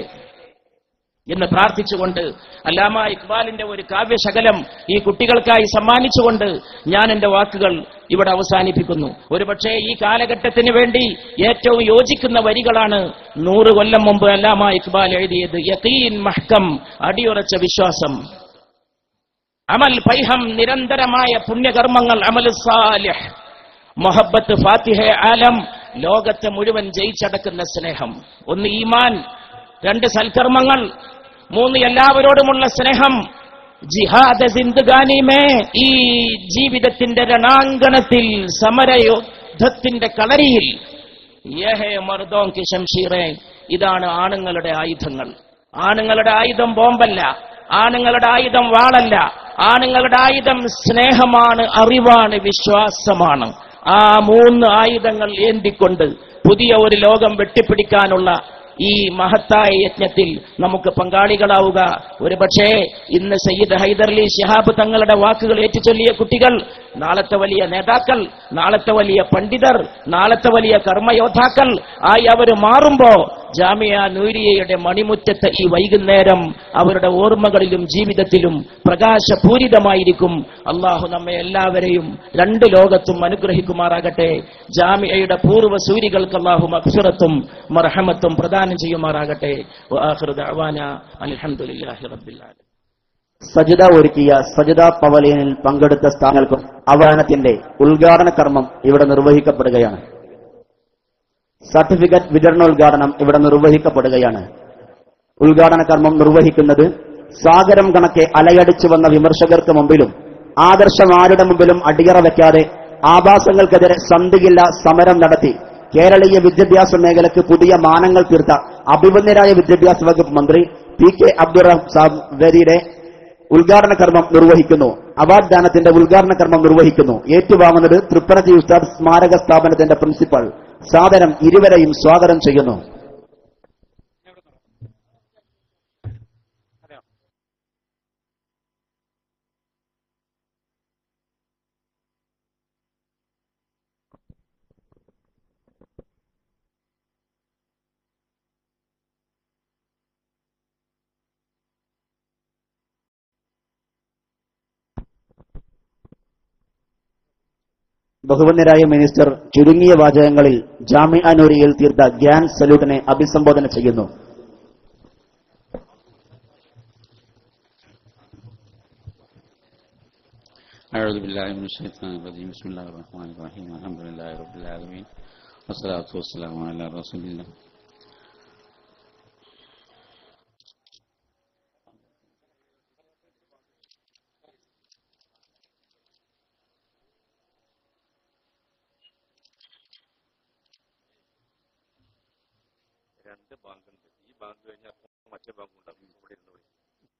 എന്ന് പ്രാർത്ഥിച്ചുകൊണ്ട് അല്ലാമ ഇക്ബാലിന്റെ ഒരു കാവ്യശകലം ഈ കുട്ടികൾക്കായി സമ്മാനിച്ചുകൊണ്ട് ഞാൻ എന്റെ വാക്കുകൾ ഇവിടെ അവസാനിപ്പിക്കുന്നു ഒരുപക്ഷെ ഈ കാലഘട്ടത്തിന് വേണ്ടി ഏറ്റവും യോജിക്കുന്ന വരികളാണ് നൂറ് കൊല്ലം മുമ്പ് അല്ലാമ ഇക്ബാൽ എഴുതിയത് യക്കീൻ മഹ്കം അടിയുറച്ച വിശ്വാസം അമൽ പൈഹം നിരന്തരമായ പുണ്യകർമ്മങ്ങൾ അമൽ സാലിഹ് മൊഹബത്ത് ഫാത്തിഹ ആലം ലോകത്തെ മുഴുവൻ ജയിച്ചടക്കുന്ന സ്നേഹം ഒന്ന് ഈമാൻ രണ്ട് സൽക്കർമ്മങ്ങൾ മൂന്ന് എല്ലാവരോടുമുള്ള സ്നേഹം ജിഹാദ് സിന്ദുഗാനിമേ ഈ ജീവിതത്തിന്റെ രണാങ്കണത്തിൽ സമരയുദ്ധത്തിന്റെ കളരിയിൽ യഹേ മർദോം കി ശംഷീറേ ഇതാണ് ആണുങ്ങളുടെ ആയുധങ്ങൾ ആണുങ്ങളുടെ ആയുധം ബോംബല്ല ആണുങ്ങളുടെ ആയുധം വാളല്ല ആണുങ്ങളുടെ ആയുധം സ്നേഹമാണ് അറിവാണ് വിശ്വാസമാണ് ആ മൂന്ന് ആയുധങ്ങൾ ഏന്തിക്കൊണ്ട് പുതിയ ഒരു ലോകം വെട്ടിപ്പിടിക്കാനുള്ള ഈ മഹത്തായ യജ്ഞത്തിൽ നമുക്ക് പങ്കാളികളാവുക ഒരുപക്ഷേ ഇന്ന് സയ്യിദ് ഹൈദർലി ശിഹാബ് തങ്ങളുടെ വാക്കുകൾ ഏറ്റുചൊല്ലിയ കുട്ടികൾ നാളത്തെ വലിയ നേതാക്കൾ നാളത്തെ വലിയ പണ്ഡിതർ നാളത്തെ വലിയ കർമ്മയോദ്ധാക്കൾ ആയി അവർ മാറുമ്പോ ജാമിയ നൂരിയയുടെ മണിമുറ്റത്ത് ഈ വൈകുന്നേരം അവരുടെ ഓർമ്മകളിലും ജീവിതത്തിലും പ്രകാശപൂരിതമായിരിക്കും അള്ളാഹു നമ്മെ എല്ലാവരെയും രണ്ട് ലോകത്തും അനുഗ്രഹിക്കുമാറാകട്ടെ ജാമിയയുടെ പൂർവ്വ സൂരികൾക്ക് അള്ളാഹു മക്സുറത്തും മർഹമത്തും പ്രദാനം ചെയ്യുമാറാകട്ടെ വആഖിറു ദഅവാന അൽഹംദുലില്ലാഹി റബ്ബിൽ ആലമീൻ സജിത ഒരുക്കിയ സജിത പവലിയനിൽ പങ്കെടുത്ത സ്ഥാനങ്ങൾക്കും അവഹനത്തിന്റെ ഉദ്ഘാടന കർമ്മം ഇവിടെ നിർവഹിക്കപ്പെടുകയാണ് സർട്ടിഫിക്കറ്റ് വിതരണോദ്ഘാടനം ഇവിടെ നിർവഹിക്കപ്പെടുകയാണ് ഉദ്ഘാടന കർമ്മം നിർവഹിക്കുന്നത് സാഗരം കണക്കെ അലയടിച്ചു വന്ന വിമർശകർക്ക് മുമ്പിലും ആദർശം ആരുടെ മുമ്പിലും അടിയറ വെക്കാതെ ആഭാസങ്ങൾക്കെതിരെ സന്ധിയില്ല സമരം നടത്തി കേരളീയ വിദ്യാഭ്യാസ മേഖലയ്ക്ക് പുതിയ മാനങ്ങൾ തീർത്ത അഭിമന്യരായ വിദ്യാഭ്യാസ വകുപ്പ് മന്ത്രി പി കെ അബ്ദുറഹ്മാന്റെ ഉദ്ഘാടന കർമ്മം നിർവഹിക്കുന്നു അവാർഡ് ദാനത്തിന്റെ ഉദ്ഘാടന കർമ്മം നിർവഹിക്കുന്നു ഏറ്റുവാങ്ങുന്നത് തൃപ്പനജി ഉസ്താദ് സ്മാരക സ്ഥാപനത്തിന്റെ പ്രിൻസിപ്പൽ സാദരം ഇരുവരെയും സ്വാഗതം ചെയ്യുന്നു ബഹുവന്യരായ മിനിസ്റ്റർ ചുരുങ്ങിയ വാചകങ്ങളിൽ ജാമിഅ നൂരിയിൽ തീർത്ത ഗ്യാൻ സല്യൂട്ടിനെ അഭിസംബോധന ചെയ്യുന്നു أعوذ بالله من الشيطان الرجيم بسم الله الرحمن الرحيم الحمد لله رب العالمين والصلاة والسلام على رسول الله രണ്ട് ബാങ്ക് ഉണ്ട് ഈ ബാങ്ക് കഴിഞ്ഞാൽ മറ്റേ ബാങ്ക് ഉണ്ടാവും ഇവിടെ ഇരുന്ന് വിളി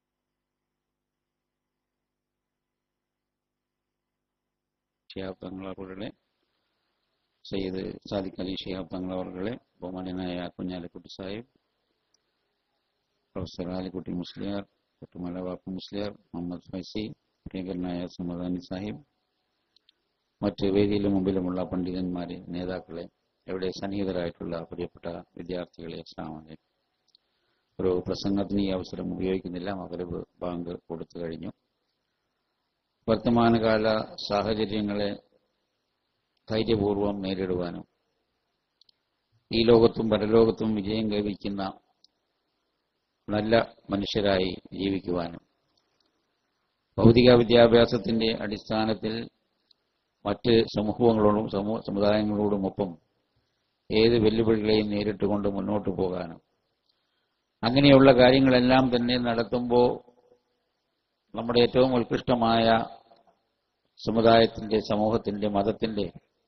ഷിഹാബ് തങ്ങളവരുടെ സയ്യിദ് സാദിഖ് അലി ഷിഹാബ് തങ്ങളവരുടെ ബഹുമാന്യനായ കുഞ്ഞാലിക്കുട്ടി സാഹിബ് പ്രൊഫസർ ആലിക്കുട്ടി മുസ്ലിയാർ കുട്ടുമല വാപ്പു മുസ്ലിയാർ മുഹമ്മദ് ഫൈസി പ്രിയങ്കരനായ സുമദാനി സാഹിബ് മറ്റ് വേദിയിലും മുമ്പിലുമുള്ള പണ്ഡിതന്മാരെ നേതാക്കളെ ഇവിടെ സന്നിഹിതരായിട്ടുള്ള പ്രിയപ്പെട്ട വിദ്യാർത്ഥികളെ അസ്ലാമെ ഒരു പ്രസംഗത്തിന് ഈ അവസരം ഉപയോഗിക്കുന്നില്ല മകരബ് ബാങ്ക് കൊടുത്തു കഴിഞ്ഞു വർത്തമാനകാല സാഹചര്യങ്ങളെ ധൈര്യപൂർവം നേരിടുവാനും ഈ ലോകത്തും പരലോകത്തും വിജയം കൈവരിക്കുന്ന നല്ല മനുഷ്യരായി ജീവിക്കുവാനും ഭൗതിക വിദ്യാഭ്യാസത്തിന്റെ അടിസ്ഥാനത്തിൽ മറ്റ് സമൂഹങ്ങളോടും സമൂഹ സമുദായങ്ങളോടുമൊപ്പം ഏത് വെല്ലുവിളികളെയും നേരിട്ടുകൊണ്ട് മുന്നോട്ട് പോകാനും അങ്ങനെയുള്ള കാര്യങ്ങളെല്ലാം തന്നെ നടത്തുമ്പോൾ നമ്മുടെ ഏറ്റവും ഉത്കൃഷ്ടമായ സമുദായത്തിന്റെ സമൂഹത്തിന്റെ മതത്തിന്റെ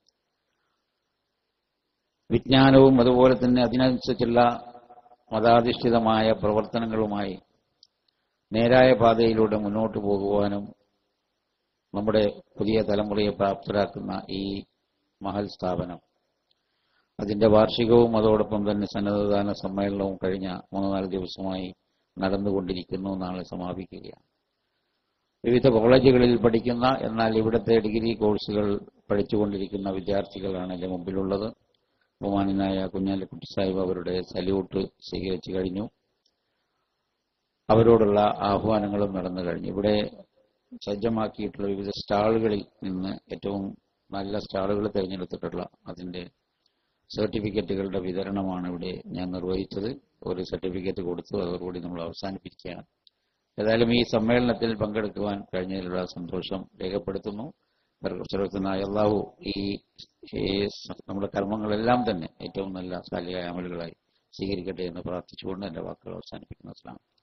വിജ്ഞാനവും അതുപോലെ തന്നെ അതിനനുസരിച്ചുള്ള മതാധിഷ്ഠിതമായ പ്രവർത്തനങ്ങളുമായി നേരായ പാതയിലൂടെ മുന്നോട്ട് പോകുവാനും നമ്മുടെ പുതിയ തലമുറയെ പ്രാപ്തരാക്കുന്ന ഈ മഹൽ സ്ഥാപനം അതിന്റെ വാർഷികവും അതോടൊപ്പം തന്നെ സന്നദ്ധദാന സമ്മേളനവും കഴിഞ്ഞ മൂന്ന് നാല് ദിവസമായി നടന്നുകൊണ്ടിരിക്കുന്നു നാളെ സമാപിക്കുകയാണ് വിവിധ കോളേജുകളിൽ പഠിക്കുന്ന എന്നാൽ ഇവിടുത്തെ ഡിഗ്രി കോഴ്സുകൾ പഠിച്ചുകൊണ്ടിരിക്കുന്ന വിദ്യാർത്ഥികളാണ് എൻ്റെ മുമ്പിലുള്ളത് ബഹുമാനായ കുഞ്ഞാലിക്കുട്ടി സാഹിബ് അവരുടെ സല്യൂട്ട് സ്വീകരിച്ചു കഴിഞ്ഞു അവരോടുള്ള ആഹ്വാനങ്ങളും നടന്നു കഴിഞ്ഞു ഇവിടെ സജ്ജമാക്കിയിട്ടുള്ള വിവിധ സ്റ്റാളുകളിൽ നിന്ന് ഏറ്റവും നല്ല സ്റ്റാളുകൾ തിരഞ്ഞെടുത്തിട്ടുള്ള അതിന്റെ സർട്ടിഫിക്കറ്റുകളുടെ വിതരണമാണ് ഇവിടെ ഞാൻ നിർവഹിച്ചത് ഒരു സർട്ടിഫിക്കറ്റ് കൊടുത്തു അതോടുകൂടി നമ്മൾ അവസാനിപ്പിക്കുകയാണ് ഏതായാലും ഈ സമ്മേളനത്തിൽ പങ്കെടുക്കുവാൻ കഴിഞ്ഞതിലുള്ള സന്തോഷം രേഖപ്പെടുത്തുന്നു സർവത്തിനായ അള്ളാഹു ഈ ഈ നമ്മുടെ കർമ്മങ്ങളെല്ലാം തന്നെ ഏറ്റവും നല്ല സാലിയായ അമലുകളായി സ്വീകരിക്കട്ടെ എന്ന് പ്രാർത്ഥിച്ചുകൊണ്ട് എന്റെ വാക്കുകൾ അവസാനിപ്പിക്കുന്നു അസ്ലാം